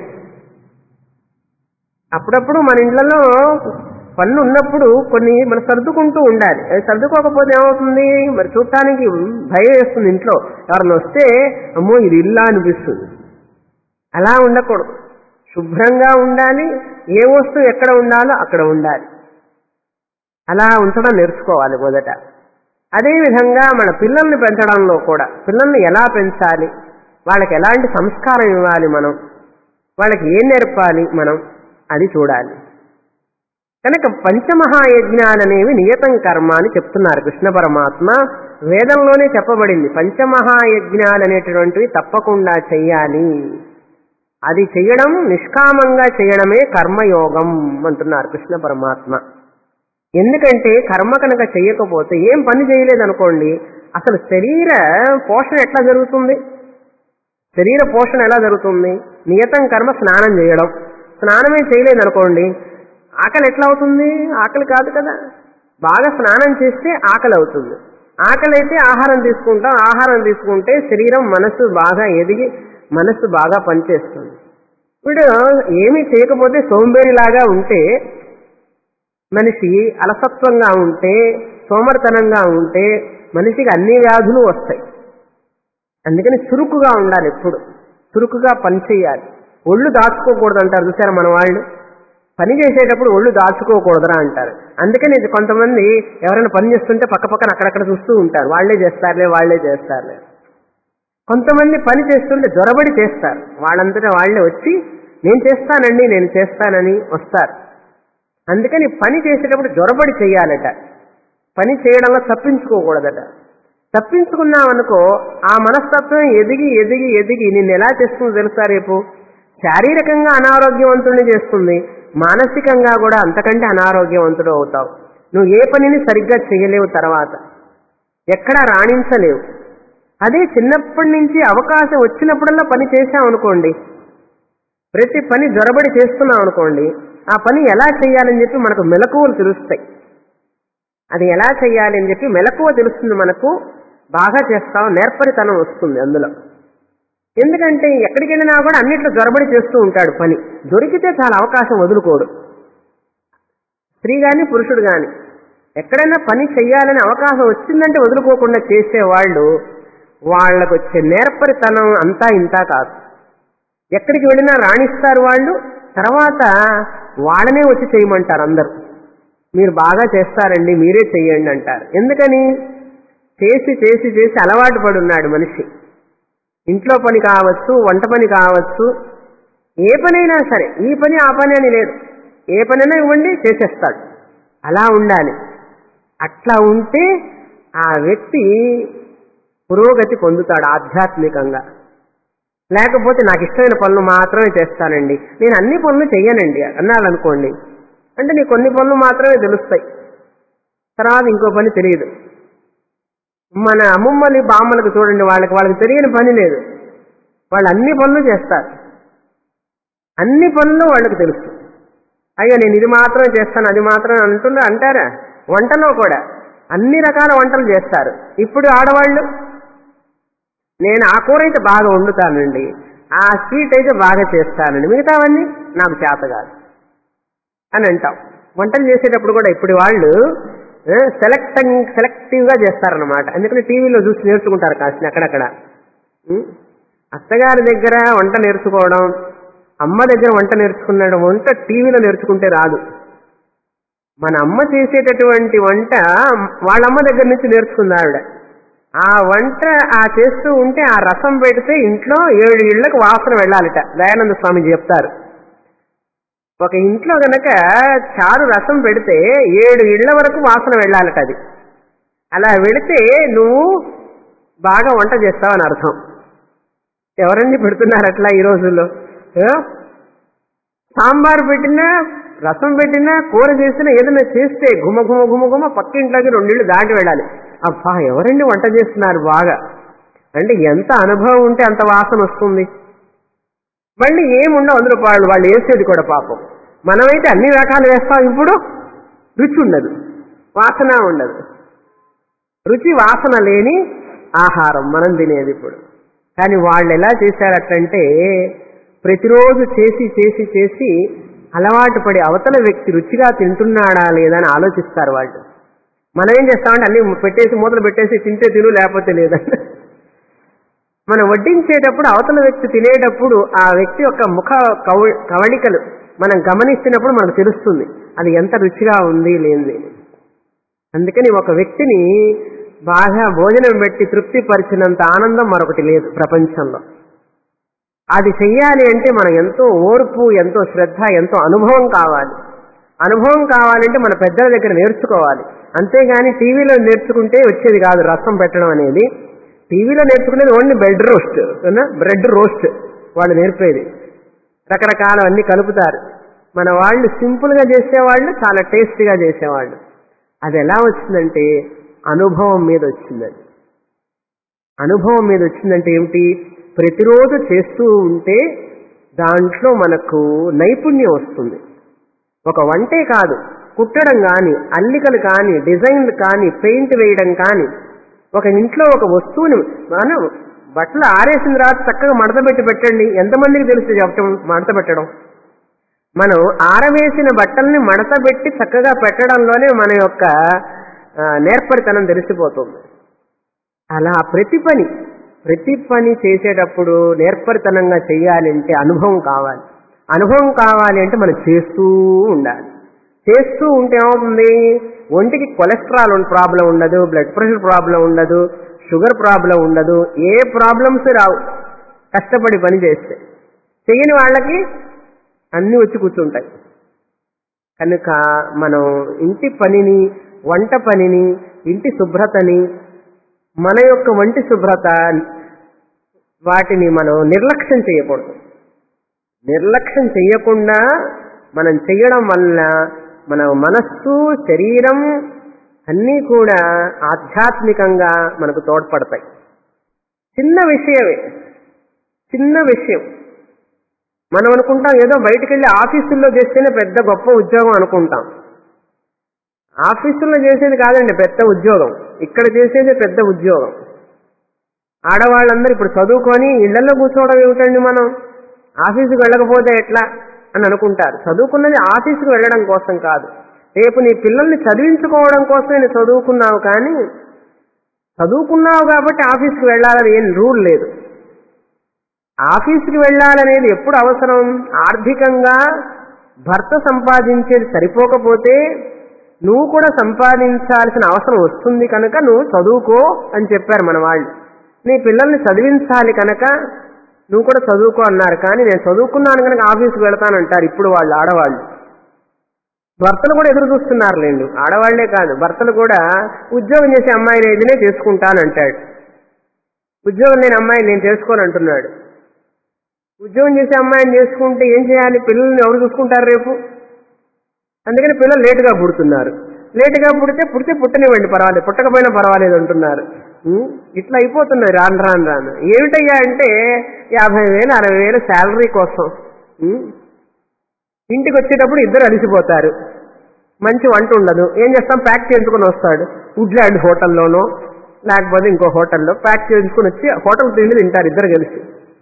అప్పుడప్పుడు మన ఇళ్లలో పనులు ఉన్నప్పుడు కొన్ని మనం సర్దుకుంటూ ఉండాలి అది సర్దుకోకపోతే ఏమవుతుంది మరి చూడటానికి భయం వేస్తుంది ఇంట్లో ఎవరైనా వస్తే అమ్మో ఇది ఇల్లా అనిపిస్తుంది అలా ఉండకూడదు శుభ్రంగా ఉండాలి ఏ వస్తువు ఎక్కడ ఉండాలో అక్కడ ఉండాలి అలా ఉంచడం నేర్చుకోవాలి మొదట అదేవిధంగా మన పిల్లల్ని పెంచడంలో కూడా పిల్లల్ని ఎలా పెంచాలి వాళ్ళకి ఎలాంటి సంస్కారం ఇవ్వాలి మనం వాళ్ళకి ఏం నేర్పాలి మనం అది చూడాలి కనుక పంచమహాయజ్ఞాలనేవి నియతం కర్మ అని చెప్తున్నారు కృష్ణ పరమాత్మ వేదంలోనే చెప్పబడింది పంచమహాయజ్ఞాలనేటువంటివి తప్పకుండా చెయ్యాలి అది చెయ్యడం నిష్కామంగా చేయడమే కర్మయోగం అంటున్నారు కృష్ణ పరమాత్మ ఎందుకంటే కర్మ కనుక చెయ్యకపోతే ఏం పని చేయలేదనుకోండి అసలు శరీర పోషణ ఎట్లా జరుగుతుంది శరీర పోషణ ఎలా జరుగుతుంది నియతం కర్మ స్నానం చేయడం స్నానమే చేయలేదనుకోండి ఆకలి ఎట్లా అవుతుంది ఆకలి కాదు కదా బాగా స్నానం చేస్తే ఆకలి అవుతుంది ఆకలి అయితే ఆహారం తీసుకుంటాం ఆహారం తీసుకుంటే శరీరం మనస్సు బాగా ఎదిగి మనస్సు బాగా పనిచేస్తుంది ఇప్పుడు ఏమీ చేయకపోతే సోంబేరిలాగా ఉంటే మనిషి అలసత్వంగా ఉంటే సోమర్తనంగా ఉంటే మనిషికి అన్ని వ్యాధులు వస్తాయి అందుకని చురుకుగా ఉండాలి ఎప్పుడు చురుకుగా పని చేయాలి ఒళ్ళు దాచుకోకూడదు అంటారు చూసారా మన వాళ్ళు పని చేసేటప్పుడు ఒళ్ళు దాచుకోకూడదురా అంటారు అందుకని ఇది కొంతమంది ఎవరైనా పని చేస్తుంటే పక్క పక్కన అక్కడక్కడ చూస్తూ ఉంటారు వాళ్ళే చేస్తారులే వాళ్ళే చేస్తారులే కొంతమంది పని చేస్తుంటే జ్వరబడి చేస్తారు వాళ్ళంతటా వాళ్ళే వచ్చి నేను చేస్తానండి నేను చేస్తానని వస్తారు అందుకని పని చేసేటప్పుడు జ్వరబడి చేయాలట పని చేయడంలో తప్పించుకోకూడదట తప్పించుకున్నామనుకో ఆ మనస్తత్వం ఎదిగి ఎదిగి ఎదిగి నిన్ను ఎలా చేస్తుందో తెలుసా రేపు శారీరకంగా అనారోగ్యవంతుడిని చేస్తుంది మానసికంగా కూడా అంతకంటే అనారోగ్యవంతుడు అవుతావు నువ్వు ఏ పనిని సరిగ్గా చేయలేవు తర్వాత ఎక్కడా రాణించలేవు అదే చిన్నప్పటి నుంచి అవకాశం వచ్చినప్పుడల్లా పని చేశామనుకోండి ప్రతి పని జ్వరబడి చేస్తున్నాం అనుకోండి ఆ పని ఎలా చేయాలని చెప్పి మనకు మెలకువలు తెలుస్తాయి అది ఎలా చేయాలి అని చెప్పి మెలకువ తెలుస్తుంది మనకు బాగా చేస్తాం నేర్పరితనం వస్తుంది అందులో ఎందుకంటే ఎక్కడికి వెళ్ళినా కూడా అన్నిట్లో జ్వరబడి చేస్తూ ఉంటాడు పని దొరికితే చాలా అవకాశం వదులుకోడు స్త్రీ గాని పురుషుడు గాని ఎక్కడైనా పని చెయ్యాలని అవకాశం వచ్చిందంటే వదులుకోకుండా చేసేవాళ్ళు వాళ్ళకు వచ్చే నేర్పరితనం అంతా ఇంతా కాదు ఎక్కడికి వెళ్ళినా రాణిస్తారు వాళ్ళు తర్వాత వాళ్ళనే వచ్చి చేయమంటారు అందరూ మీరు బాగా చేస్తారండి మీరే చెయ్యండి అంటారు ఎందుకని చేసి చేసి చేసి అలవాటు పడి ఉన్నాడు మనిషి ఇంట్లో పని కావచ్చు వంట పని కావచ్చు ఏ పనైనా సరే ఈ పని ఆ పని అని లేదు ఏ పనైనా ఇవ్వండి చేసేస్తాడు అలా ఉండాలి అట్లా ఉంటే ఆ వ్యక్తి పురోగతి పొందుతాడు ఆధ్యాత్మికంగా లేకపోతే నాకు ఇష్టమైన పనులు మాత్రమే చేస్తానండి నేను అన్ని పనులు చెయ్యనండి అన్నాడు అనుకోండి అంటే నీకు కొన్ని పనులు మాత్రమే తెలుస్తాయి తర్వాత ఇంకో పని తెలియదు మన అమ్మమ్మని బామ్మలకు చూడండి వాళ్ళకి వాళ్ళకి తెలియని పని లేదు వాళ్ళు అన్ని పనులు చేస్తారు అన్ని పనులు వాళ్ళకి తెలుసు అయ్యో నేను ఇది మాత్రమే చేస్తాను అది మాత్రం అంటున్నా అంటారా వంటలో కూడా అన్ని రకాల వంటలు చేస్తారు ఇప్పుడు ఆడవాళ్ళు నేను ఆ కూర అయితే బాగా వండుతానండి ఆ స్వీట్ అయితే బాగా చేస్తానండి మిగతావన్నీ నాకు చేత కాదు అని అంటాం వంటలు చేసేటప్పుడు కూడా ఇప్పుడు వాళ్ళు సెలెక్ట్ సెలెక్టివ్ గా చేస్తారనమాట ఎందుకంటే టీవీలో చూసి నేర్చుకుంటారు కాసిన అక్కడక్కడ ఉం? అత్తగారి దగ్గర వంట నేర్చుకోవడం అమ్మ దగ్గర వంట నేర్చుకున్నాడు వంట టీవీలో నేర్చుకుంటే రాదు మన అమ్మ చేసేటటువంటి వంట వాళ్ళ అమ్మ దగ్గర నుంచి నేర్చుకుంది ఆవిడ ఆ వంట ఆ చేస్తూ ఉంటే ఆ రసం పెడితే ఇంట్లో ఏడు ఇళ్లకు వాసన వెళ్ళాలిట దయానంద స్వామి చెప్తారు ఒక ఇంట్లో గనక చారు రసం పెడితే ఏడు ఇళ్ల వరకు వాసన వెళ్ళాలట అది అలా వెళితే నువ్వు బాగా వంట చేస్తావని అర్థం ఎవరండి పెడుతున్నారు అట్లా ఈ రోజుల్లో ఆ? సాంబార్ పెట్టినా రసం పెట్టినా కూర చేసినా ఏదైనా చేస్తే గుమ గుమ గుమ గుమ పక్కింట్లోకి రెండిళ్ళు దాటి వెళ్ళాలి అబ్బా ఎవరండి వంట చేస్తున్నారు బాగా అంటే ఎంత అనుభవం ఉంటే అంత వాసన వస్తుంది మళ్ళీ ఏముండవు అందులో వాళ్ళు వాళ్ళు వేసేది కూడా పాపం మనమైతే అన్ని రకాలు వేస్తాం ఇప్పుడు రుచి ఉండదు వాసన ఉండదు రుచి వాసన లేని ఆహారం మనం తినేది ఇప్పుడు కానీ వాళ్ళు ఎలా చేశారటంటే ప్రతిరోజు చేసి చేసి చేసి అలవాటు పడి అవతల వ్యక్తి రుచిగా తింటున్నాడా లేదా అని ఆలోచిస్తారు వాళ్ళు మనం ఏం చేస్తామంటే అన్ని పెట్టేసి మూతలు పెట్టేసి తింటే తిను లేకపోతే లేదంటే మనం వడ్డించేటప్పుడు అవతల వ్యక్తి తినేటప్పుడు ఆ వ్యక్తి యొక్క ముఖ కవ- కవళికలు మనం గమనిస్తున్నప్పుడు మనకు తెలుస్తుంది అది ఎంత రుచిగా ఉంది లేనిది అందుకని ఒక వ్యక్తిని బాగా భోజనం పెట్టి తృప్తి పరిచినంత ఆనందం మరొకటి లేదు ప్రపంచంలో అది చెయ్యాలి అంటే మనం ఎంతో ఓర్పు ఎంతో శ్రద్ధ ఎంతో అనుభవం కావాలి అనుభవం కావాలంటే మన పెద్దల దగ్గర నేర్చుకోవాలి అంతేగాని టీవీలో నేర్చుకుంటే వచ్చేది కాదు రసం పెట్టడం అనేది టీవీలో నేర్చుకునేది only bed roast bread roast వాళ్ళు నేర్పేది రకరకాల అన్ని కలుపుతారు మన వాళ్ళు సింపుల్ గా చేసేవాళ్ళు చాలా టేస్టీగా చేసేవాళ్ళు అది ఎలా వచ్చిందంటే అనుభవం మీద వచ్చిందని అనుభవం మీద వచ్చిందంటే ఏమిటి ప్రతిరోజు చేస్తూ ఉంటే దాంట్లో మనకు నైపుణ్యం వస్తుంది ఒక వంటే కాదు కుట్టడం కానీ అల్లికలు కానీ డిజైన్లు కానీ పెయింట్ వేయడం కానీ ఒక ఇంట్లో ఒక వస్తువుని మనం బట్టలు ఆరేసిన తర్వాత చక్కగా మడత పెట్టి పెట్టండి ఎంతమందికి తెలుసు చెప్పటం మడత పెట్టడం మనం ఆరవేసిన బట్టల్ని మడత పెట్టి చక్కగా పెట్టడంలోనే మన యొక్క ఆ, నేర్పరితనం తెలిసిపోతుంది అలా ప్రతి పని ప్రతి పని చేసేటప్పుడు నేర్పరితనంగా చేయాలంటే అనుభవం కావాలి అనుభవం కావాలి అంటే మనం చేస్తూ ఉండాలి చేస్తూ ఉంటే ఏమవుతుంది ఒంటికి కొలెస్ట్రాల్ ప్రాబ్లం ఉండదు బ్లడ్ ప్రెషర్ ప్రాబ్లం ఉండదు షుగర్ ప్రాబ్లం ఉండదు ఏ ప్రాబ్లమ్స్ రావు కష్టపడి పని చేస్తే చేయని వాళ్ళకి అన్నీ వచ్చి కూర్చుంటాయి కనుక మనం ఇంటి పనిని వంట పనిని ఇంటి శుభ్రతని మన యొక్క వంటి శుభ్రత వాటిని మనం నిర్లక్ష్యం చేయకూడదు నిర్లక్ష్యం చేయకుండా మనం చేయడం వల్ల మన మనస్సు శరీరం అన్నీ కూడా ఆధ్యాత్మికంగా మనకు తోడ్పడతాయి చిన్న విషయమే చిన్న విషయం మనం అనుకుంటాం ఏదో బయటికి వెళ్ళి ఆఫీసుల్లో చేస్తేనే పెద్ద గొప్ప ఉద్యోగం అనుకుంటాం ఆఫీసుల్లో చేసేది కాదండి పెద్ద ఉద్యోగం ఇక్కడ చేసేది పెద్ద ఉద్యోగం ఆడవాళ్ళందరూ ఇప్పుడు చదువుకొని ఇళ్లలో కూర్చోవడం ఏమిటండి మనం ఆఫీసుకు వెళ్ళకపోతే ఎట్లా అని అనుకుంటారు చదువుకున్నది ఆఫీసుకు వెళ్ళడం కోసం కాదు రేపు నీ పిల్లల్ని చదివించుకోవడం కోసమే నువ్వు చదువుకున్నావు కానీ చదువుకున్నావు కాబట్టి ఆఫీస్కి వెళ్ళాలని ఏం రూల్ లేదు ఆఫీస్కి వెళ్ళాలనేది ఎప్పుడు అవసరం ఆర్థికంగా భర్త సంపాదించేది సరిపోకపోతే నువ్వు కూడా సంపాదించాల్సిన అవసరం వస్తుంది కనుక నువ్వు చదువుకో అని చెప్పారు మన వాళ్ళు నీ పిల్లల్ని చదివించాలి కనుక నువ్వు కూడా చదువుకో అన్నారు కానీ నేను చదువుకున్నాను కనుక ఆఫీస్కి వెళతానంటారు ఇప్పుడు వాళ్ళు ఆడవాళ్ళు భర్తలు కూడా ఎదురు చూస్తున్నారులేండి ఆడవాళ్లే కాదు భర్తలు కూడా ఉద్యోగం చేసే అమ్మాయిని ఏదినే చేసుకుంటానంటాడు ఉద్యోగం లేని అమ్మాయిని నేను చేసుకోనంటున్నాడు ఉద్యోగం చేసే అమ్మాయిని చేసుకుంటే ఏం చేయాలి పిల్లల్ని ఎవరు చూసుకుంటారు రేపు అందుకని పిల్లలు లేటుగా పుడుతున్నారు లేటుగా పుడితే పుడితే పుట్టనివ్వండి పర్వాలేదు పుట్టకపోయినా పర్వాలేదు అంటున్నారు ఉం? ఇట్లా అయిపోతున్నది రాను రాను రాను ఏమిటయ్యా అంటే యాభై వేలు అరవై వేలు శాలరీ కోసం ఉం? ఇంటికి వచ్చేటప్పుడు ఇద్దరు అలిసిపోతారు మంచి వంట ఉండదు ఏం చేస్తాం ప్యాక్ చేసుకుని వస్తాడు వుడ్లాండ్ హోటల్లోనో లేకపోతే ఇంకో హోటల్లో ప్యాక్ చేసుకుని వచ్చి హోటల్ తిండి తింటారు ఇద్దరు కలిసి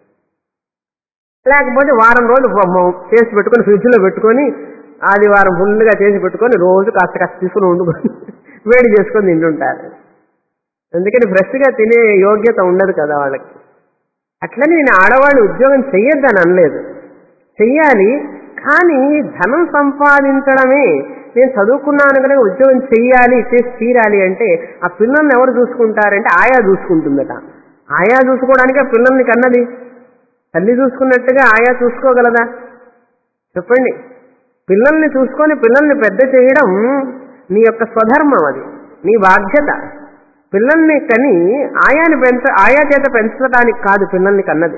లేకపోతే వారం రోజులు మ- చేసి పెట్టుకొని ఫ్రిడ్జ్లో పెట్టుకొని ఆదివారం ఫుల్గా చేసి పెట్టుకొని రోజు కాస్త కాస్త తీసుకుని వండుకొని వేడి చేసుకొని తింటుంటారు ఎందుకని ఫ్రెష్గా తినే యోగ్యత ఉండదు కదా వాళ్ళకి అట్లని నేను ఆడవాళ్ళు ఉద్యోగం చెయ్యొద్దని అనలేదు చెయ్యాలి కానీ ధనం సంపాదించడమే నేను చదువుకున్నాను కనుక ఉద్యోగం చెయ్యాలి చేసి తీరాలి అంటే ఆ పిల్లల్ని ఎవరు చూసుకుంటారంటే ఆయా చూసుకుంటుందట ఆయా చూసుకోవడానికి ఆ పిల్లల్ని కన్నది తల్లి చూసుకున్నట్టుగా ఆయా చూసుకోగలదా చెప్పండి పిల్లల్ని చూసుకొని పిల్లల్ని పెద్ద చేయడం నీ యొక్క స్వధర్మం అది నీ బాధ్యత పిల్లల్ని కని ఆయాని పెంచ ఆయా చేత పెంచడానికి కాదు పిల్లల్ని కన్నది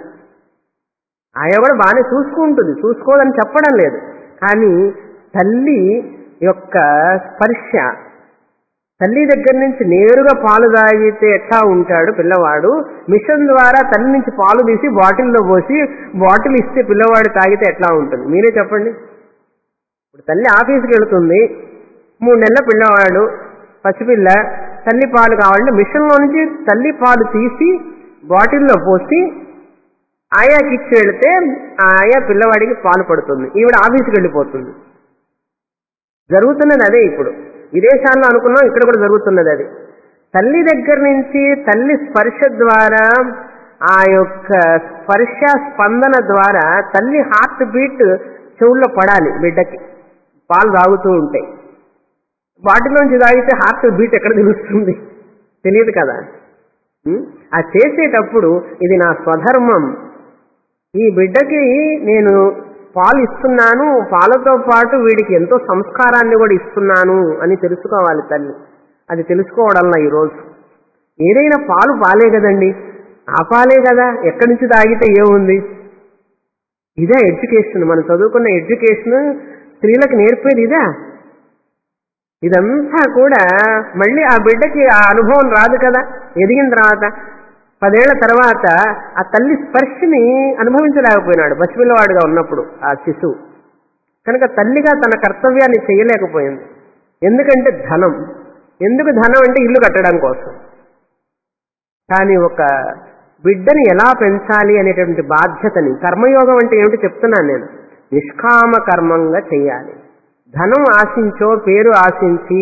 ఆయా కూడా బాగానే చూసుకుంటుంది చూసుకోదని చెప్పడం లేదు కానీ తల్లి యొక్క స్పర్శ తల్లి దగ్గర నుంచి నేరుగా పాలు తాగితే ఎట్లా ఉంటాడు పిల్లవాడు మిషన్ ద్వారా తల్లి నుంచి పాలు తీసి బాటిల్లో పోసి బాటిల్ ఇస్తే పిల్లవాడు తాగితే ఎట్లా ఉంటుంది మీరే చెప్పండి ఇప్పుడు తల్లి ఆఫీస్కి వెళుతుంది మూడు నెలల పిల్లవాడు పసిపిల్ల తల్లి పాలు కావాలంటే మిషన్లో నుంచి తల్లి పాలు తీసి బాటిల్లో పోసి ఆయాకి ఇచ్చి వెళితే ఆ ఆయా పిల్లవాడికి పాలు పడుతుంది ఈవిడ ఆఫీస్కి వెళ్ళిపోతుంది జరుగుతున్నది అదే ఇప్పుడు విదేశాల్లో అనుకున్నాం ఇక్కడ కూడా జరుగుతున్నది అది తల్లి దగ్గర నుంచి తల్లి స్పర్శ ద్వారా ఆ యొక్క స్పర్శ స్పందన ద్వారా తల్లి హార్ట్ బీట్ చెవుల్లో పడాలి బిడ్డకి పాలు తాగుతూ ఉంటాయి వాటిలోంచి తాగితే హార్ట్ బీట్ ఎక్కడ తెలుస్తుంది తెలియదు కదా ఉం? ఆ చేసేటప్పుడు ఇది నా స్వధర్మం ఈ బిడ్డకి నేను పాలు ఇస్తున్నాను పాలతో పాటు వీడికి ఎంతో సంస్కారాన్ని కూడా ఇస్తున్నాను అని తెలుసుకోవాలి తల్లి అది తెలుసుకోవడంలో ఈరోజు ఏదైనా పాలు పాలే కదండి ఆ పాలే కదా ఎక్కడి నుంచి తాగితే ఏముంది ఇదే ఎడ్యుకేషన్ మనం చదువుకున్న ఎడ్యుకేషన్ స్త్రీలకు నేర్పేది ఇదా ఇదంతా కూడా మళ్ళీ ఆ బిడ్డకి ఆ అనుభవం రాదు కదా ఎదిగిన తర్వాత పదేళ్ల తర్వాత ఆ తల్లి స్పర్శని అనుభవించలేకపోయినాడు పసిపిల్లవాడుగా ఉన్నప్పుడు ఆ శిశువు కనుక తల్లిగా తన కర్తవ్యాన్ని చేయలేకపోయింది ఎందుకంటే ధనం ఎందుకు ధనం అంటే ఇల్లు కట్టడం కోసం కానీ ఒక బిడ్డని ఎలా పెంచాలి అనేటువంటి బాధ్యతని కర్మయోగం అంటే ఏమిటి చెప్తున్నాను నేను నిష్కామ కర్మంగా చేయాలి ధనం ఆశించో పేరు ఆశించి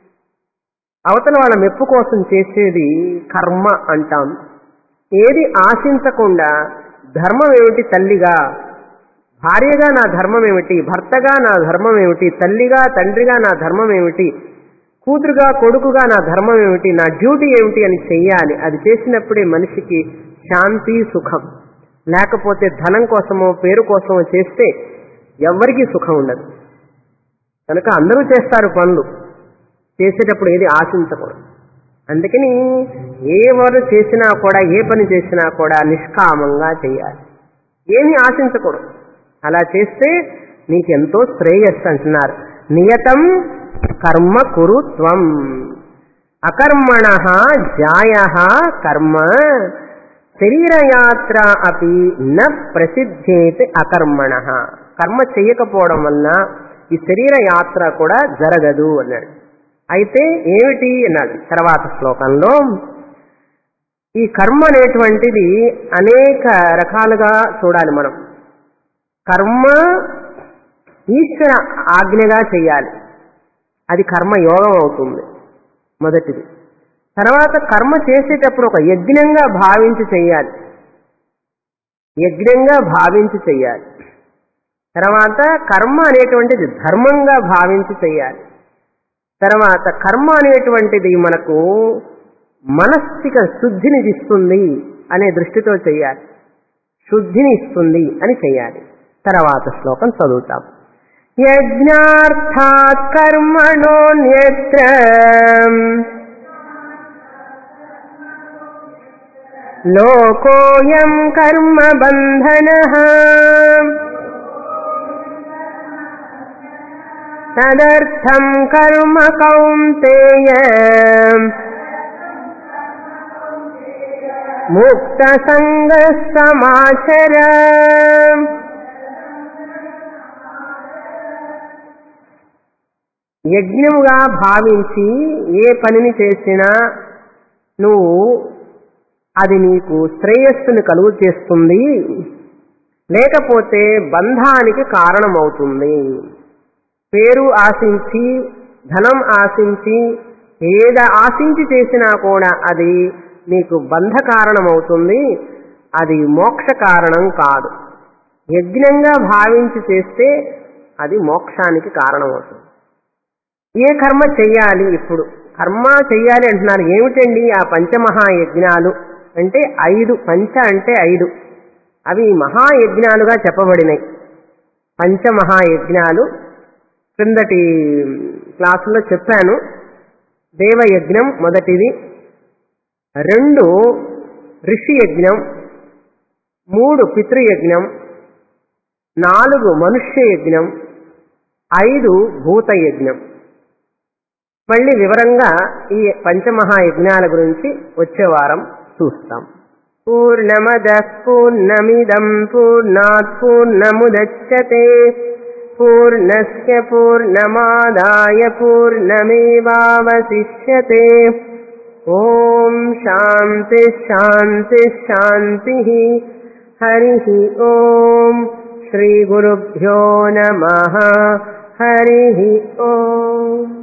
అవతల వాళ్ళ మెప్పు కోసం చేసేది కర్మ అంటాం ఏది ఆశించకుండా ధర్మం ఏమిటి తల్లిగా భార్యగా నా ధర్మం ఏమిటి భర్తగా నా ధర్మం ఏమిటి తల్లిగా తండ్రిగా నా ధర్మం ఏమిటి కూతురుగా కొడుకుగా నా ధర్మం ఏమిటి నా డ్యూటీ ఏమిటి అని చెయ్యాలి అది చేసినప్పుడే మనిషికి శాంతి సుఖం లేకపోతే ధనం కోసమో పేరు కోసమో చేస్తే ఎవ్వరికీ సుఖం ఉండదు కనుక అందరూ చేస్తారు పనులు చేసేటప్పుడు ఏది ఆశించకూడదు అందుకని ఎవరు చేసినా కూడా ఏ పని చేసినా కూడా నిష్కామంగా చేయాలి ఏమీ ఆశించకూడదు అలా చేస్తే నీకెంతో శ్రేయస్సు అంటున్నారు నియతం కర్మ కురు త్వం అకర్మణ జాయ కర్మ శరీరయాత్ర అపి న ప్రసిద్ధేత్ అకర్మణ కర్మ చేయకపోవడం వలన ఈ శరీర యాత్ర కూడా జరగదు అన్నాడు అయితే ఏమిటి అన్నాడు తర్వాత శ్లోకంలో ఈ కర్మ అనేటువంటిది అనేక రకాలుగా చూడాలి మనం కర్మ ఈశ్వర ఆజ్ఞగా చేయాలి అది కర్మ యోగం అవుతుంది మొదటిది తర్వాత కర్మ చేసేటప్పుడు ఒక యజ్ఞంగా భావించి చేయాలి యజ్ఞంగా భావించి చేయాలి తర్వాత కర్మ అనేటువంటిది ధర్మంగా భావించి చేయాలి తర్వాత కర్మ అనేటువంటిది మనకు మనస్సిక శుద్ధిని ఇస్తుంది అనే దృష్టితో చేయాలి శుద్ధిని ఇస్తుంది అని చేయాలి తర్వాత శ్లోకం చదువుతాం యజ్ఞార్థాత్ కర్మణోన్యత్ర లోకోయం కర్మ బంధన తదర్థం కర్మ కౌంతేయ ముక్త సంగ సమాచర యజ్ఞముగా భావించి ఏ పనిని చేసినా నువ్వు అది నీకు శ్రేయస్సును కలుగు చేస్తుంది లేకపోతే బంధానికి కారణమవుతుంది పేరు ఆశించి ధనం ఆశించి ఏది ఆశించి చేసినా కూడా అది నీకు బంధ కారణం అవుతుంది అది మోక్ష కారణం కాదు యజ్ఞంగా భావించి చేస్తే అది మోక్షానికి కారణం అవుతుంది ఏ కర్మ చెయ్యాలి ఇప్పుడు కర్మ చెయ్యాలి అంటున్నారు ఏమిటండి ఆ పంచమహాయజ్ఞాలు అంటే ఐదు పంచ అంటే ఐదు అవి మహాయజ్ఞాలుగా చెప్పబడినాయి పంచమహాయజ్ఞాలు క్రిందటి క్లాసులో చెప్పాను దేవయజ్ఞం మొదటిది రెండు ఋషి యజ్ఞం మూడు పితృయజ్ఞం నాలుగు మనుష్య యజ్ఞం ఐదు భూత యజ్ఞం మళ్ళీ వివరంగా ఈ పంచమహాయజ్ఞాల గురించి వచ్చే వారం చూస్తాం పూర్ణమద పూర్ణమిదం పూర్ణాత్ పూర్ణముదచ్చతే పూర్ణస్య పూర్ణమాదాయ పూర్ణమేవావశిష్యతే ఓం శాంతి శాంతి శాంతి హరి ఓం శ్రీ గురుభ్యో నమ హరి ఓం